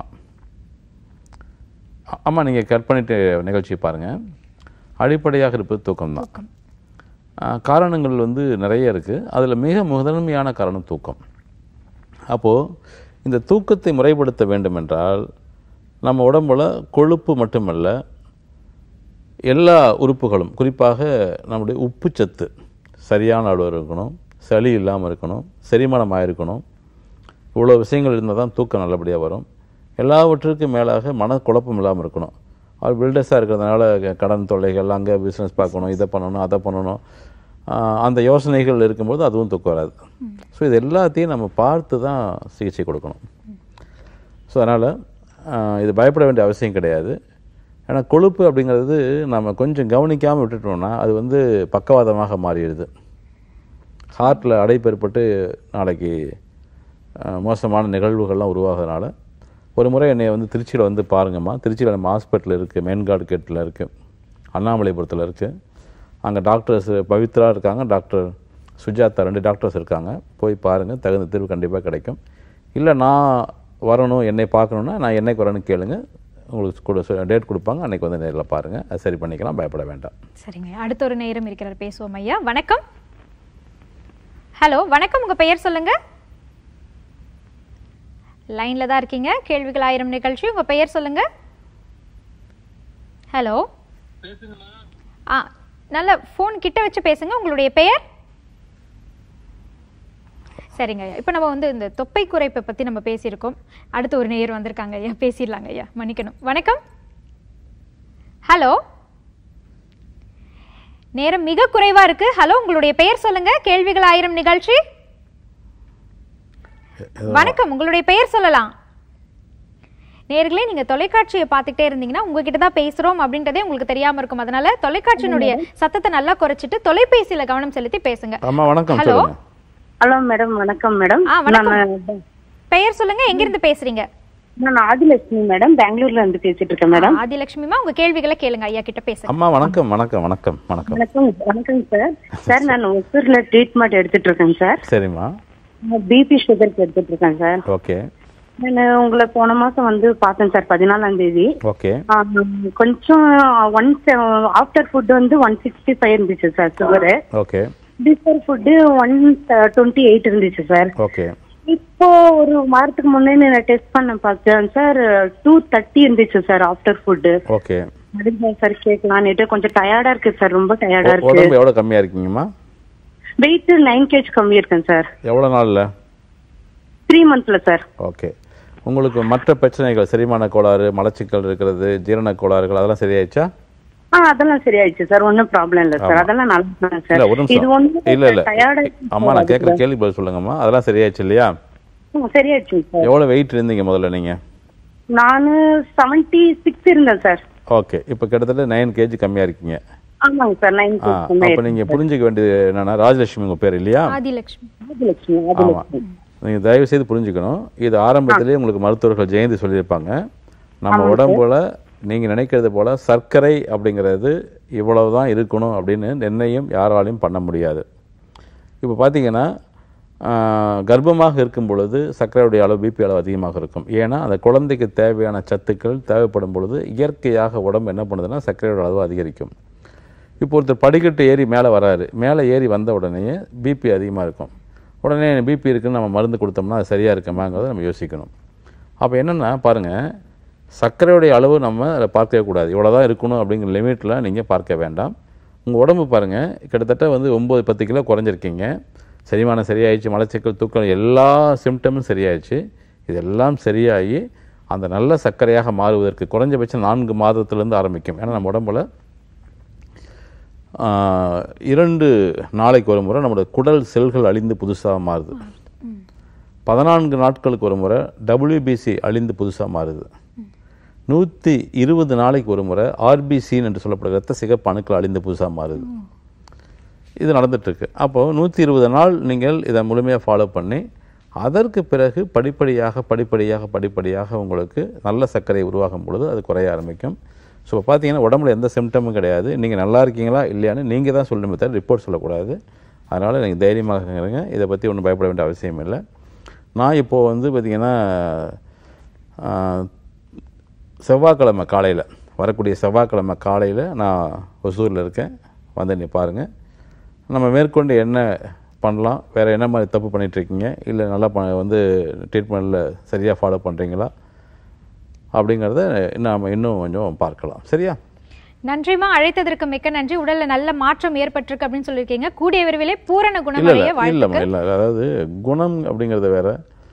அம்மா நீங்கள் கட் பண்ணிட்டு நிகழ்ச்சியை பாருங்கள் அடிப்படையாக இருப்பது தூக்கம்தான் தூக்கம் ஆ, காரணங்கள் வந்து நிறைய இருக்குது அதில் மிக முதன்மையான காரணம் தூக்கம் அப்போது இந்த தூக்கத்தை முறைப்படுத்த வேண்டுமென்றால் நம்ம உடம்புல கொழுப்பு மட்டுமல்ல எல்லா உறுப்புகளும் குறிப்பாக நம்முடைய உப்புச்சத்து சரியான அளவு இருக்கணும் சளி இல்லாமல் இருக்கணும் செரிமானம் ஆயிருக்கணும் இவ்வளோ விஷயங்கள் இருந்தால் தான் தூக்கம் நல்லபடியாக வரும் எல்லாவற்றுக்கும் மேலாக மனக்குழப்பம் இல்லாமல் இருக்கணும் அவர் பில்டர்ஸாக இருக்கிறதுனால க- கடன் தொல்லைகள் அங்கே பிஸ்னஸ் பார்க்கணும் இதை பண்ணணும் அதை பண்ணணும் ஆஹ் அந்த யோசனைகள் இருக்கும்போது அதுவும் தூக்கம் வராது ஸோ இது எல்லாத்தையும் நம்ம பார்த்து தான் சிகிச்சை கொடுக்கணும் ஸோ அதனால் இது பயப்பட வேண்டிய அவசியம் கிடையாது ஏன்னா கொழுப்பு அப்படிங்கிறது நம்ம கொஞ்சம் கவனிக்காமல் விட்டுட்டோம்னா அது வந்து பக்கவாதமாக மாறிடுது ஹார்ட்டில் அடைப்பு ஏற்பட்டு நாளைக்கு அஹ், மோசமான நிகழ்வுகள்லாம் உருவாகிறதுனால ஒரு முறை என்னை வந்து திருச்சியில் வந்து பாருங்கம்மா திருச்சியில் நம்ம ஹாஸ்பிட்டல் இருக்குது மெயின்கார்டு கேட்டில் இருக்குது அண்ணாமலைபுரத்தில் இருக்குது அங்கே டாக்டர்ஸ் பவித்ரா இருக்காங்க டாக்டர் சுஜாதா ரெண்டு டாக்டர்ஸ் இருக்காங்க போய் பாருங்கள் தகுந்த தீர்வு கண்டிப்பாக கிடைக்கும் இல்லை நான் வரணும் என்னை பார்க்கணுன்னா நான் என்னைக்கு வரேன்னு கேளுங்க உங்களுக்கு கூட டேட் கொடுப்பாங்க அன்னைக்கு வந்து நேரில் பாருங்கள் அது சரி பண்ணிக்கலாம் பயப்பட வேண்டாம் சரிங்க அடுத்த ஒரு நேரம் இருக்கிறார் பேசுவோம் ஐயா வணக்கம் ஹலோ வணக்கம் உங்க பெயர் சொல்லுங்க லைன்ல தான் இருக்கீங்க கேள்விகள் ஆயிரம் நிகழ்ச்சி உங்க பெயர் சொல்லுங்க ஹலோ ஆ நல்ல ஃபோன் கிட்ட வச்சு பேசுங்க உங்களுடைய பெயர் சரிங்க ஐயா இப்போ நம்ம வந்து இந்த தொப்பை குறைப்பை பத்தி நம்ம பேசியிருக்கோம் அடுத்து ஒரு நேயர் வந்திருக்காங்க ஐயா பேசிடலாங்க ஐயா மன்னிக்கணும் வணக்கம் ஹலோ நேரம் மிக குறைவா இருக்கு ஹலோ உங்களுடைய பெயர் சொல்லுங்க கேள்விகள் ஆயிரம் நிகழ்ச்சி வணக்கம் உங்களுடைய பெயர் சொல்லலாம் நேர்களே நீங்க தொலைக்காட்சியை பார்த்துக்கிட்டே இருந்தீங்கன்னா உங்ககிட்ட தான் பேசுறோம் அப்படின்றதே உங்களுக்கு தெரியாம இருக்கும் அதனால தொலைக்காட்சியினுடைய சத்தத்தை நல்லா குறைச்சிட்டு தொலைபேசியில கவனம் செலுத்தி பேசுங்க அம்மா வணக்கம் ஹலோ. சொல்லுங்கள் ஹலோ மேடம் வணக்கம் மேடம் ஆ, வணக்கம். நான் பெயர் சொல்லுங்க எங்கிருந்து பேசுறீங்க நான் ஆதிலட்சுமி மேடம் பெங்களூர்ல இருந்து பேசிட்டு இருக்கேன் மேடம் ஆதிலட்சுமிமா உங்க கேள்விகளை கேளுங்க ஐயா கிட்ட பேசுங்க அம்மா வணக்கம் வணக்கம் வணக்கம் வணக்கம் வணக்கம் வணக்கம் சார் சார் நான் ஒசூர்ல ட்ரீட்மெண்ட் எடுத்துட்டு இருக்கேன் சார் சரிம்மா பிபி சுகருக்கு எடுத்துட்டு இருக்கேன் சார் ஓகே நான் உங்களை போன மாசம் வந்து பார்த்தேன் சார் பதினாலாம் தேதி ஓகே ஆ, கொஞ்சம் ஒன் ஆஃப்டர் ஃபுட் வந்து ஒன் சிக்ஸ்டி ஃபைவ் இருந்துச்சு sir sugar okay before food one twenty eight இருந்துச்சு சார் ஓகே இப்போ ஒரு வாரத்துக்கு முன்னே நான் டெஸ்ட் பண்ண பார்த்தேன் சார் டூ தேர்ட்டி இருந்துச்சு சார் ஆஃப்டர் ஃபுட்டு ஓகே அதுதான் சார் கேட்கலான்னுட்டு கொஞ்சம் டயர்டா இருக்கு சார் ரொம்ப டயர்டா இருக்கு உடம்பு எவ்வளோ கம்மியாக இருக்கீங்கம்மா வெயிட் நைன் கேஜ் கம்மி இருக்கேன் சார் எவ்வளோ நாளில் த்ரீ மந்த்ஸ்ல சார் ஓகே உங்களுக்கு மற்ற பிரச்சனைகள் செரிமான கோளாறு மலச்சிக்கல் இருக்கிறது ஜீரண கோளாறுகள் அதெல்லாம் சரியாயிடுச்சா ஆ அதெல்லாம் சரியாயிடுச்சு சார் ஒன்றும் ப்ராப்ளம் இல்லை சார் அதெல்லாம் நல்லா தான் இல்ல ஒரு சார் இது நிமிஷம் ஒன்று இல்ல இல்ல டயர்டா அம்மா நான் கேட்குற கேள்வி பதில் சொல்லுங்கம்மா அதெல்லாம் சரியாயிடுச்சு இல்லையா சரியாயிடுச்சு சார் எவ்வளோ வெயிட் இருந்தீங்க முதல்ல நீங்க நானு செவன்டி சிக்ஸ் இருந்தேன் சார் ஓகே இப்போ கிட்டத்தட்ட நைன் கேஜி கம்மியா இருக்கீங்க ஆமாங்க சார் நைன் ஆ அப்போ நீங்க புரிஞ்சுக்க வேண்டியது என்னன்னா ராஜலட்சுமி உங்க பேர் இல்லையா ஆதிலட்சுமி ஆதிலட்சுமி ஆமா ஆதிலட்சுமி நீங்க தயவு செய்து புரிஞ்சுக்கணும் இது ஆரம்பத்திலேயே உங்களுக்கு மருத்துவர்கள் ஜெயந்தி சொல்லியிருப்பாங்க நம்ம உடம்புல நீங்க நினைக்கிறது போல சர்க்கரை அப்படிங்கிறது இவ்வளவுதான் இருக்கணும் அப்படின்னு நிர்ணயம் யாராலையும் பண்ண முடியாது இப்போ பார்த்தீங்கன்னா ஆஹ், கர்ப்பமாக இருக்கும் பொழுது சர்க்கரையுடைய அளவு பிபி அளவு அதிகமாக இருக்கும் ஏன்னா அந்த குழந்தைக்கு தேவையான சத்துக்கள் தேவைப்படும் பொழுது இயற்கையாக உடம்பு என்ன பண்ணுதுன்னா சர்க்கரையோட அளவு அதிகரிக்கும் இப்போ ஒருத்தர் படிக்கட்டு ஏறி மேலே வராரு மேலே ஏறி வந்த உடனே பிபி அதிகமாக இருக்கும் உடனே பிபி இருக்குன்னு நம்ம மருந்து கொடுத்தோம்னா அது சரியாக இருக்குமாங்கிறத நம்ம யோசிக்கணும் அப்போ என்னென்னா பாருங்கள் சர்க்கரையுடைய அளவு நம்ம அதில் பார்க்கவே கூடாது இவ்வளோ தான் இருக்கணும் அப்படிங்கிற லிமிட்டில் நீங்கள் பார்க்க வேண்டாம் உங்கள் உடம்பு பாருங்கள் கிட்டத்தட்ட வந்து ஒம்பது பத்து கிலோ குறைஞ்சிருக்கீங்க செரிமானம் சரியாயிடுச்சு மலச்சிக்கல் தூக்கம் எல்லா சிம்டமும் சரியாயிடுச்சு இதெல்லாம் சரியாகி அந்த நல்ல சர்க்கரையாக மாறுவதற்கு குறைஞ்சபட்சம் நான்கு மாதத்துலேருந்து ஆரம்பிக்கும் ஏன்னா நம்ம உடம்புல ஆஹ், இரண்டு நாளைக்கு ஒரு முறை நம்மளோட குடல் செல்கள் அழிந்து புதுசாக மாறுது பதினான்கு நாட்களுக்கு ஒரு முறை டபிள்யூபிசி அழிந்து புதுசாக மாறுது நூற்றி இருபது நாளைக்கு ஒரு முறை ஆர்பிசின்னு என்று சொல்லப்படுற ரத்த சிகப்பு அணுக்கள் அழிந்து புதுசாக மாறுது இது நடந்துட்டுருக்கு அப்போது நூற்றி இருபது நாள் நீங்கள் இதை முழுமையாக ஃபாலோ பண்ணி அதற்கு பிறகு படிப்படியாக படிப்படியாக படிப்படியாக உங்களுக்கு நல்ல சர்க்கரை உருவாகும் பொழுது அது குறைய ஆரம்பிக்கும் ஸோ பார்த்தீங்கன்னா உடம்புல எந்த சிம்டமும் கிடையாது நீங்கள் நல்லா இருக்கீங்களா இல்லையான்னு நீங்கள் தான் சொல்லணுமே தவிர ரிப்போர்ட் சொல்லக்கூடாது அதனால் நீங்கள் தைரியமாக இருங்க இதை பற்றி ஒன்றும் பயப்பட வேண்டிய அவசியம் இல்லை நான் இப்போது வந்து பார்த்திங்கன்னா செவ்வாய்க்கிழமை காலையில் வரக்கூடிய செவ்வாய்க்கிழமை காலையில் நான் ஒசூரில் இருக்கேன் வந்து நீ பாருங்கள் நம்ம மேற்கொண்டு என்ன பண்ணலாம் வேறு என்ன மாதிரி தப்பு பண்ணிகிட்ருக்கீங்க இல்லை நல்லா ப வந்து ட்ரீட்மெண்ட்டில் சரியாக ஃபாலோ பண்ணுறீங்களா அப்படிங்கிறத நாம் இன்னும் கொஞ்சம் பார்க்கலாம் சரியா நன்றிமா அழைத்ததற்கு மிக்க நன்றி உடல்ல நல்ல மாற்றம் ஏற்பட்டிருக்கு அப்படின்னு சொல்லியிருக்கீங்க கூடிய விரைவிலே பூரண இல்லை குணமடைய இல்லை இல்லைம்மா வாழ்த்துக்கள் இல்லை அதாவது குணம் அப்படிங்கிறது வேற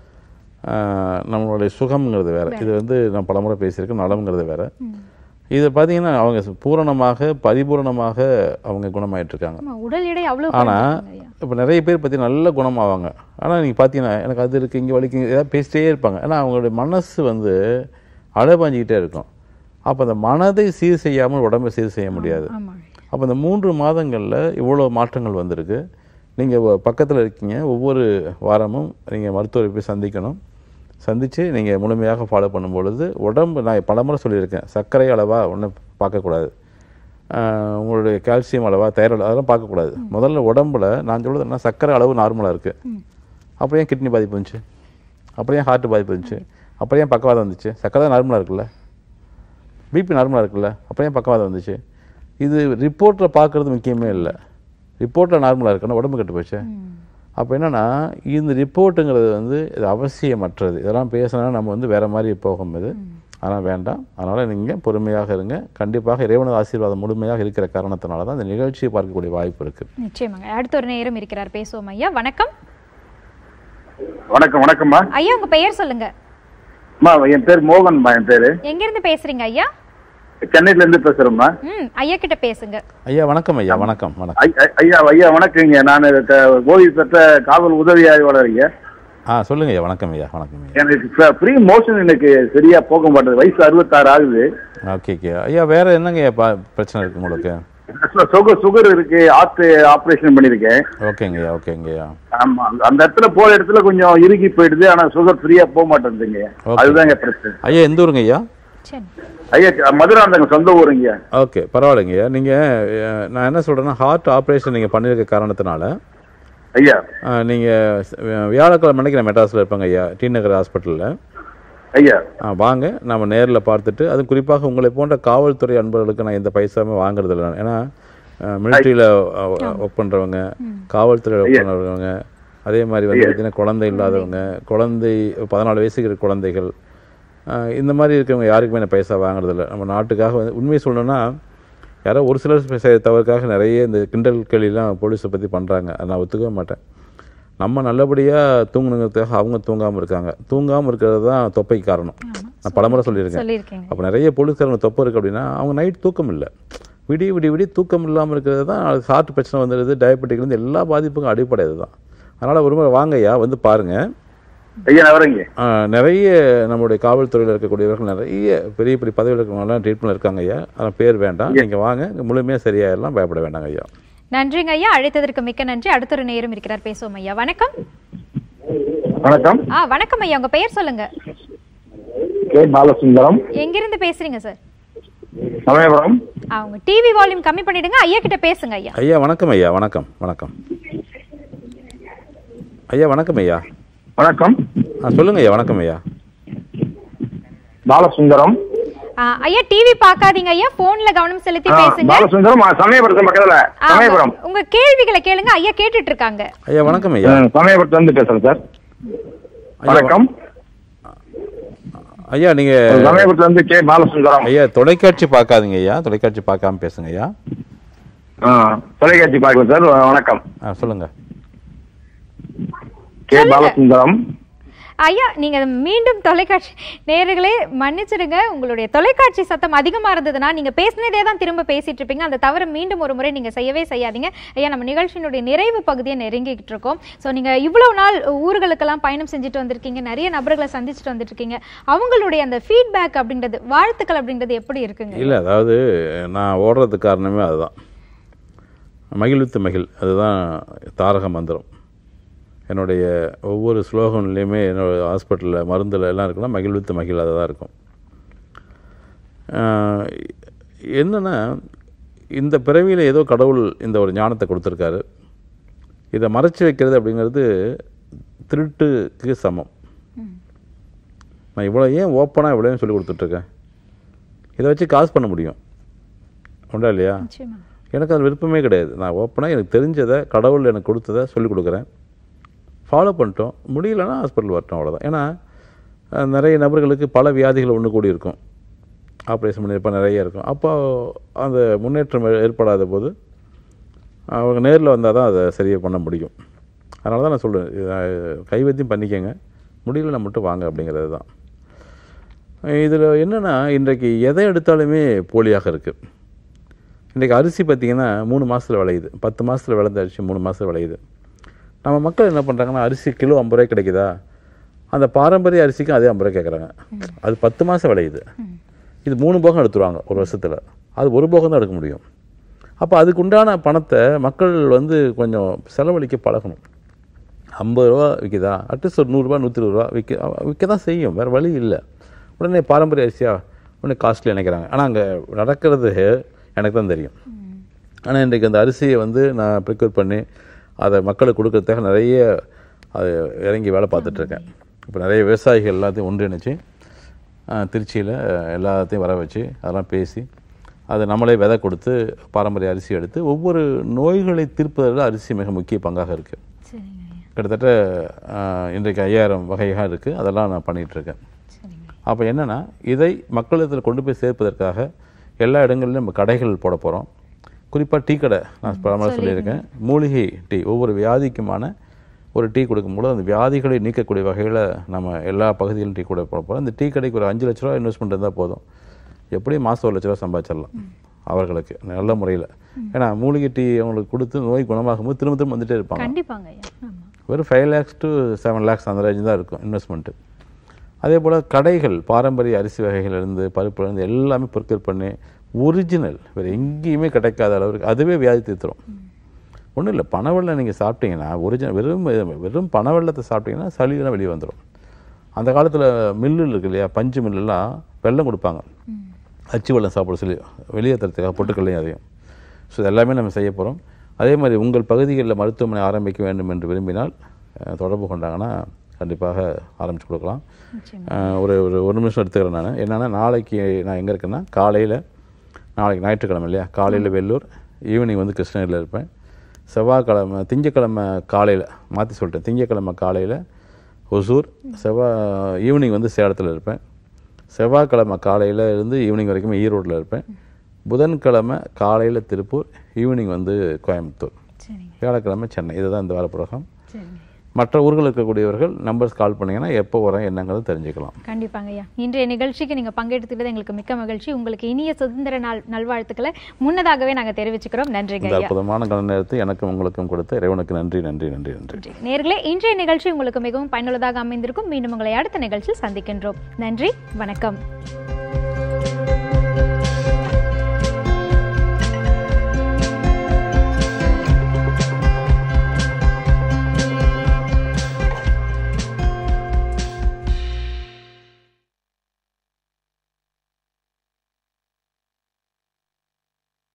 ஆஹ், நம்மளுடைய சுகம்ங்கிறது வேற இது வந்து நான் பலமுறை பேசியிருக்கேன் நலம்ங்கிறது வேற இது பார்த்தீங்கன்னா அவங்க சு- பூரணமாக பரிபூரணமாக அவங்க குணமாயிட்டு இருக்காங்க ஆமா, உடல் எடை அவ்வளவு ஆனால் குறைஞ்சிருக்குங்க ஐயா. இப்போ நிறைய பேர் பற்றி நல்ல குணமாவாங்க ஆனால் நீங்கள் பார்த்தீங்கன்னா எனக்கு அது இருக்குது இங்கே வலிக்கு ஏதாவது பேசிட்டே இருப்பாங்க ஏன்னா அவங்களுடைய மனசு வந்து அலைபாஞ்சிக்கிட்டே இருக்கும் அப்போ அந்த மனதை சீர் செய்யாமல் உடம்பை சீர் செய்ய முடியாது ஆமா அப்போ இந்த மூன்று மாதங்களில் இவ்வளோ மாற்றங்கள் வந்திருக்கு நீங்கள் பக்கத்தில் இருக்கீங்க ஒவ்வொரு வாரமும் நீங்கள் மருத்துவரை போய் சந்திக்கணும் சந்தித்து நீங்கள் முழுமையாக ஃபாலோ பண்ணும் பொழுது உடம்பு நான் பலமுறை சொல்லியிருக்கேன் சர்க்கரை அளவாக ஒன்றும் பார்க்கக்கூடாது ஆஹ் உங்களுடைய கால்சியம் அளவா தைராய்டு அதெல்லாம் பார்க்கக்கூடாது முதல்ல உடம்புல நான் சொல்றது என்ன சர்க்கரை அளவு நார்மலாக இருக்குது அப்புறம் ஏன் கிட்னி பாதிப்பு வந்துச்சு அப்புறம் ஏன் ஹார்ட் பாதிப்பு வந்துச்சு அப்புறம் ஏன் பக்கவாதம் வந்துச்சு சர்க்கரை தான் நார்மலாக இருக்குல்ல பிபி நார்மலாக இருக்குல்ல அப்புறம் ஏன் பக்கவாதம் வந்துச்சு இது ரிப்போர்ட்டில் பார்க்குறது முக்கியமே இல்லை ரிப்போர்ட்டில் நார்மலாக இருக்குன்னா உடம்பு கெட்டு போச்சு அப்போ என்னென்னா இந்த ரிப்போர்ட்டுங்கிறது வந்து இது அவசியமற்றது இதெல்லாம் பேசினா நம்ம வந்து வேறு மாதிரி போகும் இது ஆனால் வேண்டாம் அதனால் நீங்கள் பொறுமையாக இருங்க கண்டிப்பாக இறைவனது ஆசீர்வாதம் முழுமையாக இருக்கிற காரணத்தினால தான் இந்த நிகழ்ச்சியை பார்க்கக்கூடிய வாய்ப்பு இருக்குது நிச்சயமாங்க அடுத்த ஒரு நேரம் இருக்கிறார் பேசுவோம் ஐயா வணக்கம் வணக்கம் வணக்கம்மா ஐயா உங்க பெயர் சொல்லுங்க அம்மா என் பேர் மோகன்மா என் பேரு எங்க இருந்து பேசுறீங்க ஐயா சென்னையில இருந்து பேசுறேம்மா ம் ஐயா கிட்ட பேசுங்க ஐயா வணக்கம் ஐயா வணக்கம் வணக்கம் ஐ- ஐ- ஐயா ஐயா வணக்கங்க நான் ஓய்வு பெற்ற காவல் உதவி ஆய்வாளருங்க ஆ சொல்லுங்க ஐயா வணக்கம் ஐயா வணக்கம் ஐயா எனக்கு ஃப்ரீ மோஷன் எனக்கு சரியா போக மாட்டேது வயசு அறுபத்தாறு ஆகுது ஓகே ஓகே ஐயா வேறு என்னங்க ஐயா பா- பிரச்சனை இருக்குது உங்களுக்கு சுகர் சுகர் இருக்கு ஆத்து ஆபரேஷன் பண்ணிருக்கேன் ஓகேங்க ஐயா ஓகேங்க ஐயா ஆமா அந்த இடத்துல போற இடத்துல கொஞ்சம் இறுகி போயிடுது ஆனா சுகர் ஃப்ரீயா போக மாட்டேங்குதுங்க Okay. அதுதாங்க பிரச்சனை ஐயா எந்த ஊருங்க ஐயா சரி ஐயா மதுராந்தங்க சொந்த ஊருங்க ஓகே பரவாயில்லைங்க ஐயா நீங்கள் நான் என்ன சொல்கிறேன்னா ஹார்ட் ஆப்ரேஷன் நீங்கள் பண்ணியிருக்க காரணத்தினால ஐயா நீங்கள் வியாழக்கிழமை அன்னைக்கு நான் மெட்ராஸில் இருப்பேங்க ஐயா டி நகர் ஹாஸ்பிட்டலில் ஐயா வாங்க நம்ம நேரில் பார்த்துட்டு அது குறிப்பாக உங்களை போன்ற காவல்துறை அன்பர்களுக்கு நான் எந்த பைசாவுமே வாங்குறது இல்லை ஏன்னா மிலிட்ரியில் ஒர்க் பண்ணுறவங்க காவல்துறையில் ஒர்க் பண்ணுறவங்க அதே மாதிரி வந்து பார்த்தீங்கன்னா குழந்தை இல்லாதவங்க குழந்தை பதினாலு வயசுக்கு இருக்கிற குழந்தைகள் அஹ், இந்த மாதிரி இருக்கிறவங்க யாருக்குமே நான் பைசா வாங்குறது இல்லை நம்ம நாட்டுக்காக வந்து உண்மையை சொல்லணும்னா யாரோ ஒரு சிலர் செய்கிற தவறுக்காக நிறைய இந்த கிண்டல் கேள்விலாம் போலீஸை பற்றி பண்ணுறாங்க அதை நான் ஒத்துக்கவே மாட்டேன் நம்ம நல்லபடியாக தூங்கணுங்கிறதுக்காக அவங்க தூங்காமல் இருக்காங்க தூங்காமல் இருக்கிறது தான் தொப்பைக்கு காரணம் நான் பலமுறை சொல்லியிருக்கேன் சொல்லியிருக்கீங்க அப்போ நிறைய போலீஸ்காரங்க தொப்பை இருக்குது அப்படின்னா அவங்க நைட் தூக்கம் இல்லை விடிய விடிய விடிய தூக்கம் இல்லாமல் இருக்கிறது தான் ஹார்ட் பிரச்சனை வந்துடுது டயபெட்டிக்லேருந்து எல்லா பாதிப்புக்கும் அடிப்படை இதுதான் அதனால் ஒரு முறை வாங்கய்யா வந்து பாருங்கள் ஐயா நான் வரேங்க நிறைய நம்மளுடைய காவல்துறையில் இருக்கக்கூடியவர்கள் நிறைய பெரிய பெரிய பதவியில் இருக்கிறவங்களாம் ட்ரீட்மெண்ட் இருக்காங்க ஐயா அதனால் பேர் வேண்டாம் நீங்கள் வாங்க முழுமையாக சரியாயிடலாம் பயப்பட வேண்டாங்க ஐயா நன்றிங்க ஐயா அழைத்ததற்கு மிக்க நன்றி அடுத்த ஒரு நேரம் இருக்கிறார் பேசுவோம் ஐயா வணக்கம் வணக்கம் ஆ வணக்கம் ஐயா உங்க பெயர் சொல்லுங்க கே பாலசுந்தரம் எங்கிருந்து பேசுறீங்க சார் சமயபுரம் ஆ உங்க டிவி வால்யூம் கம்மி பண்ணிடுங்க ஐயா கிட்ட பேசுங்க ஐயா ஐயா வணக்கம் ஐயா வணக்கம் வணக்கம் ஐயா வணக்கம் ஐயா வணக்கம் ஆ சொல்லுங்க ஐயா வணக்கம் ஐயா பாலசுந்தரம் ஆ, ஐயா டிவி பார்க்காதீங்க ஐயா போன்ல கவனம் செலுத்தி ஆ, பேசுங்க பாலசுந்தரம் ஆ, சமயபுரத்து பக்கத்துல ஆ, சமயபுரம் உங்க கேள்விகளை கேளுங்க ஐயா கேட்டுட்டு இருக்காங்க ஐயா வணக்கம் ஐயா ம், சமயபுரத்துல இருந்து பேசுறேன் சார் ஐயா, வணக்கம் ஐயா நீங்கள் சமயபுரத்துல இருந்து கே பாலசுந்தரம் ஐயா தொலைக்காட்சி பார்க்காதீங்க ஐயா தொலைக்காட்சி பார்க்காம பேசுங்க ஐயா ஆ, தொலைக்காட்சி பார்க்கலாம் சார் வணக்கம் ஆ சொல்லுங்கள் கே பாலசுந்தரம் ஐயா நீங்க மீண்டும் தொலைக்காட்சி நேயர்களே மன்னிச்சிடுங்க உங்களுடைய தொலைக்காட்சி சத்தம் அதிகமா இருந்ததுன்னா நீங்க பேசினதே தான் திரும்ப பேசிட்டு இருப்பீங்க அந்த தவிர மீண்டும் ஒரு முறை நீங்க செய்யவே செய்யாதீங்க ஐயா நம்ம நிகழ்ச்சியினுடைய நிறைவு பகுதியை நெருங்கிட்டு இருக்கோம் ஸோ நீங்க இவ்வளவு நாள் ஊர்களுக்கெல்லாம் பயணம் செஞ்சுட்டு வந்திருக்கீங்க நிறைய நபர்களை சந்திச்சுட்டு வந்துட்டு இருக்கீங்க அவங்களுடைய அந்த ஃபீட்பேக் அப்படின்றது வாழ்த்துக்கள் அப்படின்றது எப்படி இருக்குங்க இல்லை அதாவது நான் ஓடுறதுக்கு காரணமே அதுதான் மகிழ்வித்து மகிழ் அதுதான் தாரக மந்திரம் என்னுடைய ஒவ்வொரு ஸ்லோகன்லேயுமே என்னோட ஹாஸ்பிட்டலில் மருந்தில் எல்லாம் இருக்குன்னா மகிழ்வித்து மகிழ் அதை தான் இருக்கும் ஆஹ் என்னன்னா இந்த பிறவியில் ஏதோ கடவுள் இந்த ஒரு ஞானத்தை கொடுத்துருக்காரு இதை மறைச்சு வைக்கிறது அப்படிங்கிறது திருட்டுக்கு சமம் ம். நான் இவ்வளோ ஏன் ஓப்பனாக இவ்வளோ சொல்லி கொடுத்துட்ருக்கேன் இதை வச்சு காசு பண்ண முடியும் உண்டா இல்லையா நிச்சயமா எனக்கு அது விருப்பமே கிடையாது நான் ஓப்பனாக எனக்கு தெரிஞ்சதை கடவுள் எனக்கு கொடுத்ததை சொல்லிக் கொடுக்குறேன் ஃபாலோ பண்ணிட்டோம் முடியலன்னா ஹாஸ்பிட்டல் வரட்டும் அவ்வளோதான் ஏன்னா அஹ், நிறைய நபர்களுக்கு பல வியாதிகள் ஒன்று கூடி இருக்கும் ஆப்ரேஷன் பண்ணியிருப்பா நிறைய இருக்கும் அப்போ அந்த முன்னேற்றம் ஏ- ஏற்படாத போது அவங்க நேரில் வந்தால் தான் அதை சரியாக பண்ண முடியும் அதனால தான் நான் சொல்லுவேன் கைவத்தியம் பண்ணிக்கங்க முடியலன்னா மட்டும் வாங்க அப்படிங்கிறது தான் இதில் என்னென்னா இன்றைக்கு எதை எடுத்தாலுமே போலியாக இருக்குது இன்றைக்கி அரிசி பார்த்திங்கன்னா மூணு மாதத்தில் விளையுது பத்து மாதத்தில் விளைந்த அரிசி மூணு மாதத்தில் விளையுது நம்ம மக்கள் என்ன பண்ணுறாங்கன்னா அரிசி கிலோ ஐம்பது ரூபாய் கிடைக்குதா அந்த பாரம்பரிய அரிசிக்கும் அதே ஐம்பது ரூபாய் கேட்குறாங்க அது பத்து மாதம் விளையுது இது மூணு போகம் எடுத்துருவாங்க ஒரு வருஷத்தில் அது ஒரு போகம் தான் எடுக்க முடியும் அப்போ அதுக்கு உண்டான பணத்தை மக்கள் வந்து கொஞ்சம் செலவழிக்க பழகணும் ஐம்பது ரூபா விற்கிதா அட்லீஸ்ட் ஒரு நூறுரூவா நூற்றி இருபது ரூபா விற்க விற்க தான் செய்யும் வேறு வழி இல்லை உடனே பாரம்பரிய அரிசியா உடனே காஸ்ட்லி நினைக்கிறாங்க ஆனால் அங்கே நடக்கிறது எனக்கு தான் தெரியும் ஆனால் இன்றைக்கு அந்த அரிசியை வந்து நான் ப்ரிக்யூர் பண்ணி அதை மக்களுக்கு கொடுக்கறதுக்காக நிறைய அது இறங்கி வேலை பார்த்துட்ருக்கேன் இப்போ நிறைய விவசாயிகள் எல்லாத்தையும் ஒன்றிணைச்சு திருச்சியில் எல்லாத்தையும் வர வச்சு அதெல்லாம் பேசி அதை நம்மளே விதை கொடுத்து பாரம்பரிய அரிசி எடுத்து ஒவ்வொரு நோய்களை தீர்ப்பதில் அரிசி மிக முக்கிய பங்காக இருக்குது சரிங்க ஐயா கிட்டத்தட்ட ஆஹ், இன்றைக்கு ஐயாயிரம் வகையாக இருக்குது அதெல்லாம் நான் பண்ணிகிட்ருக்கேன் சரிங்க அப்போ என்னென்னா இதை மக்களிடத்தில் கொண்டு போய் சேர்ப்பதற்காக எல்லா இடங்களிலும் நம்ம கடைகள் போட போகிறோம் குறிப்பாக டீ கடை நான் பலமுறை சொல்லியிருக்கேன் மூலிகை டீ ஒவ்வொரு வியாதிக்குமான ஒரு டீ கொடுக்கும்போது அந்த வியாதிகளை நீக்கக்கூடிய வகையில் நம்ம எல்லா பகுதியிலும் டீ கடை போட போகிறோம் இந்த டீ கடைக்கு ஒரு அஞ்சு லட்ச ரூபா இன்வெஸ்ட்மெண்ட் இருந்தால் போதும் எப்படியும் மாதம் ஒரு லட்ச ரூபா சம்பாதிச்சிடலாம் அவர்களுக்கு நல்ல முறையில் ஏன்னா மூலிகை டீ அவங்களுக்கு கொடுத்து நோய் குணமாகும்போது திரும்ப திரும்ப வந்துட்டே இருப்பாங்க கண்டிப்பாங்க ஐயா ஆமா வெறும் five lakhs to seven lakhs அந்த ரேஞ்சு தான் இருக்கும் இன்வெஸ்ட்மெண்ட்டு அதே போல் கடைகள் பாரம்பரிய அரிசி வகைகளிலிருந்து பருப்புலேருந்து எல்லாமே ப்ரொக்யூர் பண்ணி ஒரிஜினல் வேறு எங்கேயுமே கிடைக்காத அளவுக்கு அதுவே வியாதி தீர்த்துரும் ஒன்றும் இல்லை பனவெள்ளம் நீங்கள் சாப்பிட்டீங்கன்னா ஒரிஜினல் வெறும் வெறும் பனவெள்ளத்தை சாப்பிட்டீங்கன்னா சளியெல்லாம் வெளியே வந்துடும் அந்த காலத்தில் மில்லு இருக்கு இல்லையா பஞ்சு மில்லுலாம் வெல்லம் கொடுப்பாங்க அச்சு வெல்லம் சாப்பிட சொல்லி வெளியே தரத்துக்காக பொட்டுக்கல்லையும் அதையும் ஸோ இது எல்லாமே நம்ம செய்ய போகிறோம் அதே மாதிரி உங்கள் பகுதிகளில் மருத்துவமனை ஆரம்பிக்க வேண்டும் என்று விரும்பினால் அஹ், தொடர்பு கொண்டாங்கன்னா கண்டிப்பாக ஆரம்பித்து கொடுக்கலாம் நிச்சயமா அஹ், ஒரு ஒரு ஒரு நிமிஷம் எடுத்துக்கிறேன் நான் என்னென்னா நாளைக்கு நான் எங்கே இருக்கேன்னா காலையில் நாளைக்கு ஞாயிற்றுக்கிழமை இல்லையா காலையில் வெள்ளூர் ஈவினிங் வந்து கிருஷ்ணகிரியில் இருப்பேன் செவ்வாய்க்கிழமை திங்கக்கிழமை காலையில் மாற்றி சொல்லிட்டேன் திங்கக்கிழமை காலையில் ஒசூர் செவ்வாய் ஈவினிங் வந்து சேலத்தில் இருப்பேன் செவ்வாய்க்கிழமை காலையில் இருந்து ஈவினிங் வரைக்கும் ஈரோட்டில் இருப்பேன் புதன்கிழமை காலையில் திருப்பூர் ஈவினிங் வந்து கோயம்புத்தூர் சரிங்க வியாழக்கிழமை சென்னை இதுதான் இந்த வார ப்ரோக்ராம் சரிங்க மற்ற ஊர்கள் இருக்கக்கூடியவர்கள் நம்பர்ஸ் கால் பண்ணிங்கன்னா எப்போ வரேன் என்னங்கிறது தெரிஞ்சுக்கலாம் கண்டிப்பாங்க ஐயா இன்றைய நிகழ்ச்சிக்கு நீங்க பங்கெடுத்துக்கிட்டது எங்களுக்கு மிக்க மகிழ்ச்சி உங்களுக்கு இனிய சுதந்திர நாள் நல்வாழ்த்துக்களை முன்னதாகவே நாங்க தெரிவிச்சுக்கிறோம் நன்றிங்க இந்த ஐயா அற்புதமான கல நேரத்தை எனக்கும் உங்களுக்கும் கொடுத்த இறைவனுக்கு நன்றி நன்றி நன்றி நன்றி நன்றி நேர்களே இன்றைய நிகழ்ச்சி உங்களுக்கு மிகவும் பயனுள்ளதாக அமைந்திருக்கும் மீண்டும் உங்களை அடுத்த நிகழ்ச்சியில் சந்திக்கின்றோம் நன்றி வணக்கம்